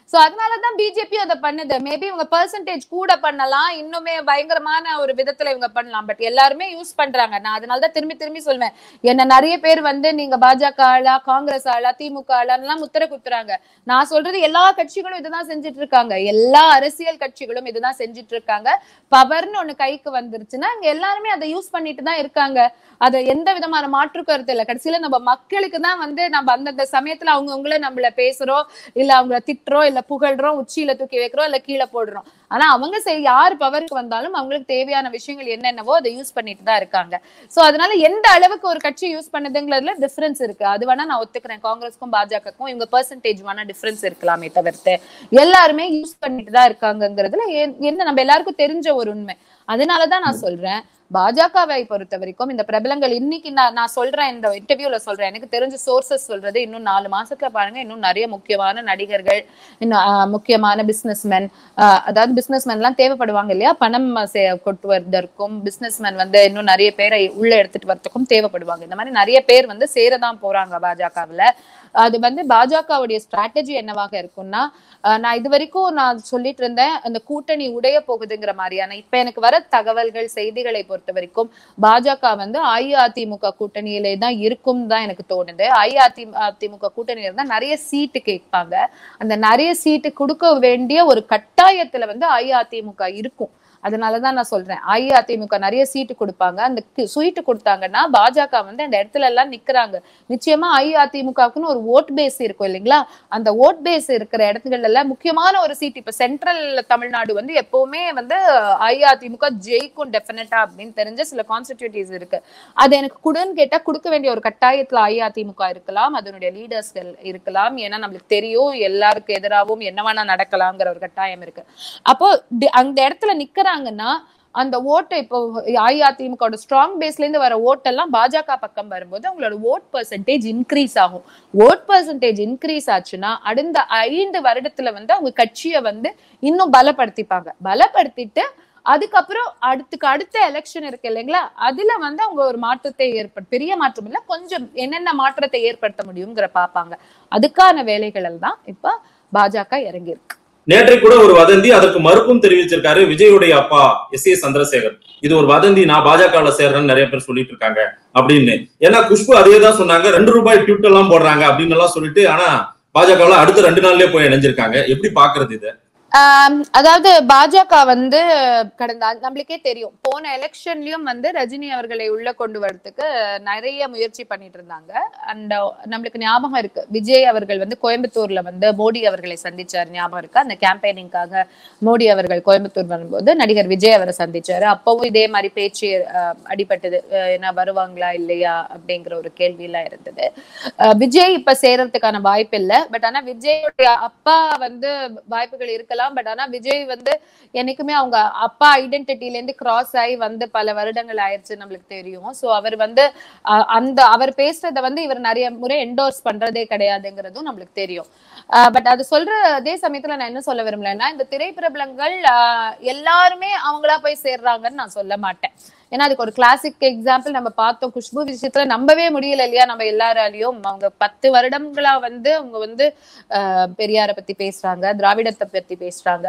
சோ அதனாலதான் பிஜேபி அதை பண்ணுது மேபி இவங்க பெர்சன்டேஜ் கூட பண்ணலாம் இன்னுமே பயங்கரமான ஒரு விதத்துல இவங்க பண்ணலாம் பட் எல்லாருமே யூஸ் பண்றாங்க நான் அதனாலதான் திரும்பி திரும்பி சொல்வேன் என்ன நிறைய பேர் வந்து நீங்க பாஜக ஆளா காங்கிரஸ் ஆளா திமுக ஆளான்லாம் முத்திர குத்துறாங்க நான் சொல்றது எல்லா கட்சிகளும் இதுதான் செஞ்சுட்டு இருக்காங்க எல்லா அரசியல் கட்சிகளும் இதுதான் செஞ்சுட்டு இருக்காங்க பவர்னு ஒண்ணு கைக்கு வந்துருச்சுன்னா இங்க எல்லாருமே அதை யூஸ் பண்ணிட்டு தான் இருக்காங்க அது எந்த விதமான மாற்று கருத்து இல்ல கடைசியில நம்ம மக்களுக்கு தான் வந்து நம்ம அந்தந்த சமயத்துல அவங்கவுங்கள நம்மள பேசுறோம் இல்ல அவங்கள திட்டுறோம் இல்ல புகழ்றோம் உச்சியில தூக்கி வைக்கிறோம் இல்ல கீழே போடுறோம் ஆனா அவங்க சரி யார் பவருக்கு வந்தாலும் அவங்களுக்கு தேவையான விஷயங்கள் என்னென்னவோ அதை யூஸ் பண்ணிட்டு தான் இருக்காங்க சோ அதனால எந்த அளவுக்கு ஒரு கட்சி யூஸ் பண்ணுதுங்கிறதுல டிஃபரன்ஸ் இருக்கு அது வேணா நான் ஒத்துக்கிறேன் காங்கிரஸ்க்கும் பாஜகக்கும் இவங்க பெர்சன்டேஜ் வேணா டிஃபரன்ஸ் இருக்கலாமே தவிர்த்து எல்லாருமே யூஸ் பண்ணிட்டு தான் இருக்காங்கங்கிறதுல எ- என்ன நம்ம எல்லாருக்கும் தெரிஞ்ச ஒரு உண்மை அதனாலதான் நான் சொல்றேன் பாஜகவை பொறுத்த வரைக்கும் இந்த பிரபலங்கள் இன்னைக்கு நான் நான் சொல்றேன் இந்த இன்டர்வியூல சொல்றேன் எனக்கு தெரிஞ்ச சோர்சஸ் சொல்றது இன்னும் நாலு மாசத்துல பாருங்க இன்னும் நிறைய முக்கியமான நடிகர்கள் இன்னும் ஆஹ், முக்கியமான பிசினஸ்மேன் அதாவது பிசினஸ்மேன் எல்லாம் தேவைப்படுவாங்க இல்லையா பணம் சே- கொட்டுவதற்கும் பிசினஸ்மேன் வந்து இன்னும் நிறைய பேரை உள்ள எடுத்துட்டு வரதுக்கும் தேவைப்படுவாங்க இந்த மாதிரி நிறைய பேர் வந்து சேரதான் போறாங்க பாஜகவுல அது வந்து பாஜகவுடைய ஸ்ட்ராட்டஜி என்னவாக இருக்கும்னா ஆஹ், நான் இது வரைக்கும் நான் சொல்லிட்டு இருந்தேன் அந்த கூட்டணி உடைய போகுதுங்கிற மாதிரியான இப்ப எனக்கு வர தகவல்கள் செய்திகளை பொறுத்த வரைக்கும் பாஜக வந்து அஇஅதிமுக கூட்டணியிலே தான் இருக்கும் தான் எனக்கு தோணுது அஇஅதிமுக கூட்டணியில இருந்தா நிறைய சீட்டு கேட்பாங்க அந்த நிறைய சீட்டு கொடுக்க வேண்டிய ஒரு கட்டாயத்துல வந்து அஇஅதிமுக இருக்கும் அதனாலதான் நான் சொல்றேன் அஇஅதிமுக நிறைய சீட்டு கொடுப்பாங்க அந்த சீட்டு கொடுத்தாங்கன்னா பாஜக வந்து அந்த இடத்துல எல்லாம் நிக்கிறாங்க நிச்சயமா அஇஅதிமுகவுக்குன்னு ஒரு ஓட் பேஸ் இருக்கும் இல்லைங்களா அந்த ஓட் பேஸ் இருக்கிற இடத்துகள்ல எல்லாம் முக்கியமான ஒரு சீட் இப்ப சென்ட்ரல் தமிழ்நாடு வந்து எப்பவுமே வந்து அஇஅதிமுக ஜெயிக்கும் டெஃபினட்டா அப்படின்னு தெரிஞ்ச சில கான்ஸ்டிடியூட்டிவ்ஸ் இருக்கு அது எனக்கு கொடுன்னு கேட்டா கொடுக்க வேண்டிய ஒரு கட்டாயத்துல அஇஅதிமுக இருக்கலாம் அதனுடைய லீடர்ஸ்கள் இருக்கலாம் ஏன்னா நம்மளுக்கு தெரியும் எல்லாருக்கும் எதிராகவும் என்ன வேணா நடக்கலாங்கிற ஒரு கட்டாயம் இருக்கு அப்போ டி- அந்த இடத்துல நிக்கிறாங்கன்னா அந்த ஓட்டை இப்போ அஇஅதிமுக ஸ்ட்ராங் பேஸ்ல இருந்து வர ஓட்டெல்லாம் பாஜக பக்கம் வரும்போது அவங்களோட ஓட் பர்சன்டேஜ் இன்க்ரீஸ் ஆகும் ஓட் பர்சன்டேஜ் இன்க்ரீஸ் ஆச்சுன்னா அடுத்த ஐந்து வருடத்துல வந்து அவங்க கட்சியை வந்து இன்னும் பலப்படுத்திப்பாங்க பலப்படுத்திட்டு அதுக்கப்புறம் அடுத்துக்கு அடுத்த எலெக்ஷன் இருக்கு இல்லைங்களா அதுல வந்து அவங்க ஒரு மாற்றத்தை ஏற்படு பெரிய மாற்றம் இல்ல கொஞ்சம் என்னென்ன மாற்றத்தை ஏற்படுத்த முடியுங்கிற பாப்பாங்க அதுக்கான வேலைகள் தான் இப்ப பாஜக இறங்கி இருக்கு நேற்றை கூட ஒரு வதந்தி அதற்கு மறுப்பும் தெரிவிச்சிருக்காரு விஜயுடைய அப்பா எஸ் ஏ சந்திரசேகர் இது ஒரு வதந்தி நான் பாஜகவுல சேர்றேன்னு நிறைய பேர் சொல்லிட்டு இருக்காங்க அப்படின்னு ஏன்னா குஷ்பு அதே தான் சொன்னாங்க ரெண்டு ரூபாய் ட்விட் எல்லாம் போடுறாங்க அப்படின்னு எல்லாம் சொல்லிட்டு ஆனா பாஜகவுல அடுத்த ரெண்டு நாள்லயே போய் இணைஞ்சிருக்காங்க எப்படி பாக்குறது இதை ஆம், அதாவது பாஜக வந்து கடந்த ஆண்டு- நம்மளுக்கே தெரியும் போன எலெக்ஷன்லயும் வந்து ரஜினி அவர்களை உள்ள கொண்டு வரதுக்கு நிறைய முயற்சி பண்ணிட்டு இருந்தாங்க அண்ட் நம்மளுக்கு ஞாபகம் இருக்கு விஜய் அவர்கள் வந்து கோயம்புத்தூர்ல வந்து மோடி அவர்களை சந்திச்சார் ஞாபகம் இருக்கு அந்த கேம்பெயினிங்காக மோடி அவர்கள் கோயம்புத்தூர் வரும்போது நடிகர் விஜய் அவரை சந்திச்சாரு அப்பவும் இதே மாதிரி பேச்சு அஹ், அடிபட்டது அஹ், என்ன வருவாங்களா இல்லையா அப்படிங்கிற ஒரு கேள்வி எல்லாம் இருந்தது அஹ், விஜய் இப்ப சேரத்துக்கான வாய்ப்பு இல்லை பட் ஆனா விஜயோடைய அப்பா வந்து வாய்ப்புகள் இருக்கலாம் பட் ஆனா விஜய் வந்து என்னைக்குமே அவங்க அப்பா ஐடென்டிட்டில இருந்து கிராஸ் ஆகி வந்து பல வருடங்கள் ஆயிடுச்சு நம்மளுக்கு தெரியும் சோ அவர் வந்து அஹ், அந்த அவர் பேசுறத வந்து இவர் நிறைய முறை என்டோர்ஸ் பண்றதே கிடையாதுங்கிறதும் நம்மளுக்கு தெரியும் பட் அது சொல்ற அதே சமயத்துல நான் என்ன சொல்ல விரும்பலன்னா இந்த திரைப்பிரபலங்கள் ஆஹ், எல்லாருமே அவங்களா போய் சேர்றாங்கன்னு நான் சொல்ல மாட்டேன் ஏன்னா அதுக்கு ஒரு கிளாசிக் எக்ஸாம்பிள் நம்ம பார்த்தோம் குஷ்பு விஷயத்துல நம்பவே முடியல இல்லையா நம்ம எல்லாராலையும் அவங்க பத்து வருடங்களா வந்து அவங்க வந்து ஆஹ், பெரியார பத்தி பேசுறாங்க திராவிடத்தை பத்தி பேசுறாங்க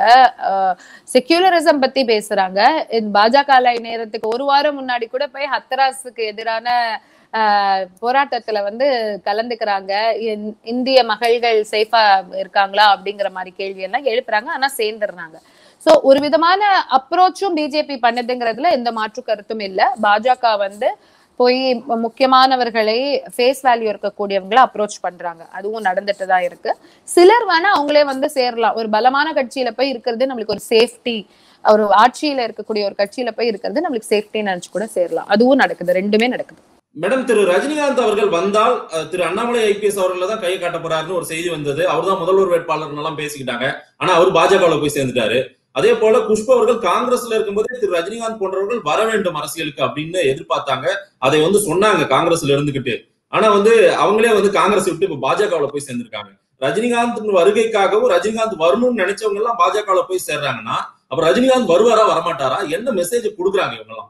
செக்யூலரிசம் பத்தி பேசுறாங்க இந்த பாஜக அலை நேரத்துக்கு ஒரு வாரம் முன்னாடி கூட போய் ஹத்தராஸுக்கு எதிரான ஆஹ், போராட்டத்துல வந்து கலந்துக்கிறாங்க இந்- இந்திய மகள்கள் சேஃபா இருக்காங்களா அப்படிங்கிற மாதிரி கேள்வி எல்லாம் எழுப்புறாங்க ஆனா சேர்ந்துடுறாங்க சோ ஒரு விதமான அப்ரோச்சும் பிஜேபி பண்ணுதுங்கிறதுல எந்த மாற்று கருத்தும் இல்ல பாஜக வந்து போய் முக்கியமானவர்களை ஃபேஸ் வேல்யூ இருக்கக்கூடியவங்களை அப்ரோச் பண்றாங்க அதுவும் நடந்துட்டு தான் இருக்கு சிலர் வேணா அவங்களே வந்து சேரலாம் ஒரு பலமான கட்சியில போய் இருக்கிறது நம்மளுக்கு ஒரு சேஃப்டி ஒரு ஆட்சியில இருக்கக்கூடிய ஒரு கட்சியில போய் இருக்கிறது நம்மளுக்கு சேஃப்டி நினைச்சு கூட சேரலாம் அதுவும் நடக்குது ரெண்டுமே நடக்குது மேடம் திரு ரஜினிகாந்த் அவர்கள் வந்தால் அஹ், திரு அண்ணாமலை ஐபிஎஸ் அவர்கள் தான் கையை காட்ட போறாருன்னு ஒரு செய்தி வந்தது அவர் தான் முதல்வர் வேட்பாளர் எல்லாம் பேசிக்கிட்டாங்க ஆனா அவர் பாஜகவுல போய் சேர்ந்துட்டாரு அதே போல குஷ்பு அவர்கள் காங்கிரஸ்ல இருக்கும்போதே திரு ரஜினிகாந்த் போன்றவர்கள் வர வேண்டும் அரசியலுக்கு அப்படின்னு எதிர்பார்த்தாங்க அதை வந்து சொன்னாங்க காங்கிரஸ்ல இருந்துகிட்டு ஆனா வந்து அவங்களே வந்து காங்கிரஸ் விட்டு இப்ப பாஜகவுல போய் சேர்ந்திருக்காங்க ரஜினிகாந்த் வருகைக்காகவும் ரஜினிகாந்த் வரணும்னு நினைச்சவங்க எல்லாம் பாஜகவுல போய் சேர்றாங்கன்னா அப்ப ரஜினிகாந்த் வருவாரா வரமாட்டாரா என்ன மெசேஜ் கொடுக்குறாங்க இவங்க எல்லாம்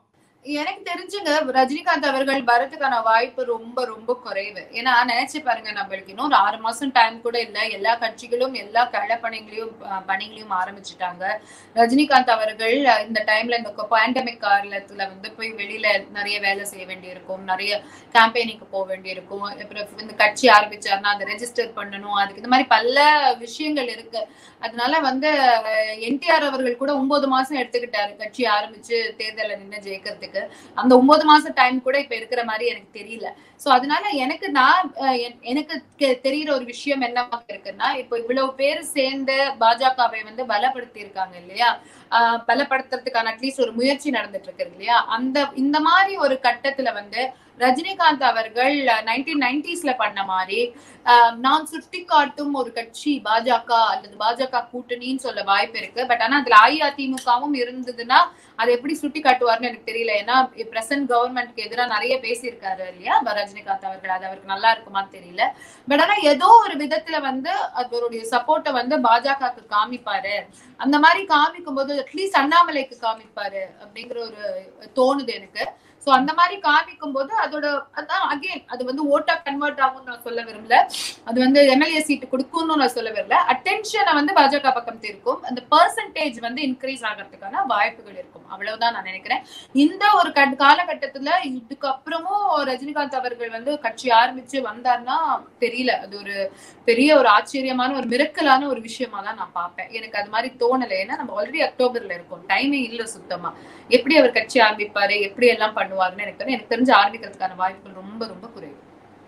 எனக்கு தெரிஞ்சுங்க ரஜினிகாந்த் அவர்கள் வரதுக்கான வாய்ப்பு ரொம்ப ரொம்ப குறைவு ஏன்னா நினைச்சு பாருங்க நம்மளுக்கு இன்னும் ஒரு ஆறு மாசம் டைம் கூட இல்ல எல்லா கட்சிகளும் எல்லா களப்பணிகளையும் அஹ், பணிகளையும் ஆரம்பிச்சுட்டாங்க ரஜினிகாந்த் அவர்கள் அஹ், இந்த டைம்ல இந்த பேண்டமிக் காலத்துல வந்து போய் வெளியில நிறைய வேலை செய்ய வேண்டியிருக்கும் நிறைய கேம்பெயினிங்க்கு போக வேண்டியிருக்கும் அப்புறம் இந்த கட்சி ஆரம்பிச்சாருன்னா அதை ரெஜிஸ்டர் பண்ணணும் அதுக்கு இந்த மாதிரி பல விஷயங்கள் இருக்கு அதனால வந்து என்டிஆர் அவர்கள் கூட ஒன்பது மாசம் எடுத்துக்கிட்டாரு கட்சி ஆரம்பிச்சு தேர்தல்ல நின்று ஜெயிக்கிறதுக்கு அந்த ஒன்பது மாசம் டைம் கூட இப்ப இருக்கிற மாதிரி எனக்கு தெரியல சோ அதனால எனக்கு நான் அஹ், என்- எனக்கு தெ- தெரியிற ஒரு விஷயம் என்னவா இருக்குன்னா இப்போ இவ்வளவு பேர் சேர்ந்து பாஜகவை வந்து பலப்படுத்தி இருக்காங்க இல்லையா ஆஹ் பலப்படுத்துறதுக்கான அட்லீஸ்ட் ஒரு முயற்சி நடந்துட்டு இருக்கு இல்லையா அந்த இந்த மாதிரி ஒரு கட்டத்துல வந்து ரஜினிகாந்த் அவர்கள் நைன்டீன் நைன்டிஸ்ல பண்ண மாதிரி ஆஹ் நான் சுட்டி காட்டும் ஒரு கட்சி பாஜக அல்லது பாஜக கூட்டணின்னு சொல்ல வாய்ப்பு இருக்கு பட் ஆனா அதுல அஇஅதிமுகவும் இருந்ததுன்னா அதை எப்படி சுட்டி காட்டுவார்னு எனக்கு தெரியல ஏன்னா பிரசன்ட் கவர்மெண்ட்க்கு எதிராக நிறைய பேசியிருக்காரு இல்லையா ப- ரஜினிகாந்த் அவர்கள் அது அவருக்கு நல்லா இருக்குமான்னு தெரியல பட் ஆனா ஏதோ ஒரு விதத்துல வந்து அவருடைய சப்போர்ட்டை வந்து பாஜகவுக்கு காமிப்பாரு அந்த மாதிரி காமிக்கும் போது அட்லீஸ்ட் அண்ணாமலைக்கு காமிப்பாரு அப்படிங்கிற ஒரு தோணுது எனக்கு சோ அந்த மாதிரி காமிக்கும் போது அதோட அதான் அகைன் அது வந்து ஓட்டா கன்வெர்ட் ஆகும்னு நான் சொல்ல விரும்பல அது வந்து எம்எல்ஏ சீட்டு கொடுக்கும்னு நான் சொல்ல விரும்பல அட்டென்ஷனை வந்து பாஜக பக்கம் இருக்கும் அந்த பெர்சன்டேஜ் வந்து இன்க்ரீஸ் ஆகிறதுக்கான வாய்ப்புகள் இருக்கும் அவ்வளவுதான் நான் நினைக்கிறேன் இந்த ஒரு கட்- காலகட்டத்துல இதுக்கப்புறமும் ரஜினிகாந்த் அவர்கள் வந்து கட்சி ஆரம்பிச்சு வந்தாருன்னா தெரியல அது ஒரு பெரிய ஒரு ஆச்சரியமான ஒரு மிரக்கலான ஒரு விஷயமா தான் நான் பார்ப்பேன் எனக்கு அது மாதிரி தோணல ஏன்னா நம்ம ஆல்ரெடி அக்டோபர்ல இருக்கோம் டைமே இல்ல சுத்தமா எப்படி அவர் கட்சி ஆரம்பிப்பாரு எப்படி எல்லாம் பண்ணுவாருன்னு எனக்கு தெரியும் எனக்கு தெரிஞ்சு ஆரம்பிக்கிறதுக்கான வாய்ப்புகள் ரொம்ப ரொம்ப குறைவு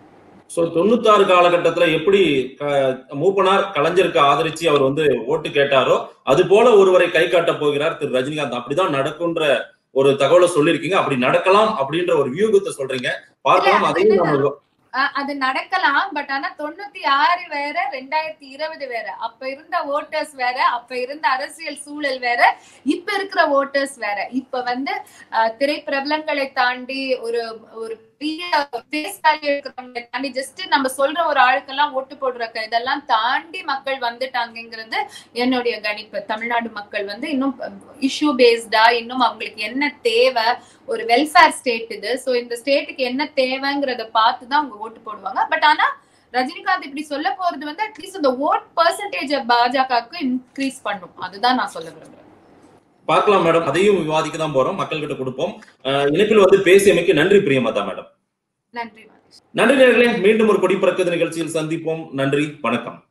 சோ தொண்ணூத்தாறு காலகட்டத்துல எப்படி க- மூப்பனார் கலைஞருக்கு ஆதரிச்சு அவர் வந்து ஓட்டு கேட்டாரோ அது போல ஒருவரை கை காட்ட போகிறார் திரு ரஜினிகாந்த் அப்படிதான் நடக்குன்ற ஒரு தகவலை சொல்லியிருக்கீங்க அப்படி நடக்கலாம் அப்படின்ற ஒரு வியூகத்தை சொல்றீங்க பார்க்கலாம் இல்ல, அதையும் நம்ம அஹ் அது நடக்கலாம் பட் ஆனா தொண்ணூத்தி ஆறு வேற ரெண்டாயிரத்தி இருபது வேற அப்ப இருந்த ஓட்டர்ஸ் வேற அப்ப இருந்த அரசியல் சூழல் வேற இப்ப இருக்கிற ஓட்டர்ஸ் வேற இப்ப வந்து அஹ், திரைப்பிரபலங்களை தாண்டி ஒரு ஒரு பெரிய ஃபேஸ் வேல்யூ இருக்கிறவங்களை தாண்டி ஜஸ்ட் நம்ம சொல்ற ஒரு ஆளுக்கெல்லாம் ஓட்டு போடுற க- இதெல்லாம் தாண்டி மக்கள் வந்துட்டாங்கங்கிறது என்னுடைய கணிப்பு தமிழ்நாடு மக்கள் வந்து இன்னும் இஷ்யூ பேஸ்டா இன்னும் அவங்களுக்கு என்ன தேவை ஒரு வெல்ஃபேர் ஸ்டேட் இது சோ இந்த ஸ்டேட்டுக்கு என்ன தேவைங்கிறத பார்த்து தான் அவங்க ஓட்டு போடுவாங்க பட் ஆனா ரஜினிகாந்த் இப்படி சொல்ல போறது வந்து அட்லீஸ்ட் இந்த ஓட் பர்சன்டேஜ் பாஜகவுக்கு இன்க்ரீஸ் பண்ணும் அதுதான் நான் சொல்ல விரும்புறேன் பார்க்கலாம் மேடம் அதையும் விவாதிக்க தான் போறோம் மக்கள் கிட்ட கொடுப்போம் அஹ் இணைப்பில் வந்து பேசியமைக்கு நன்றி பிரியமாதா மேடம் நன்றி மகேஷ் நன்றி நேர்களே மீண்டும் ஒரு கொடி பறக்குது நிகழ்ச்சியில் சந்திப்போம் நன்றி வணக்கம்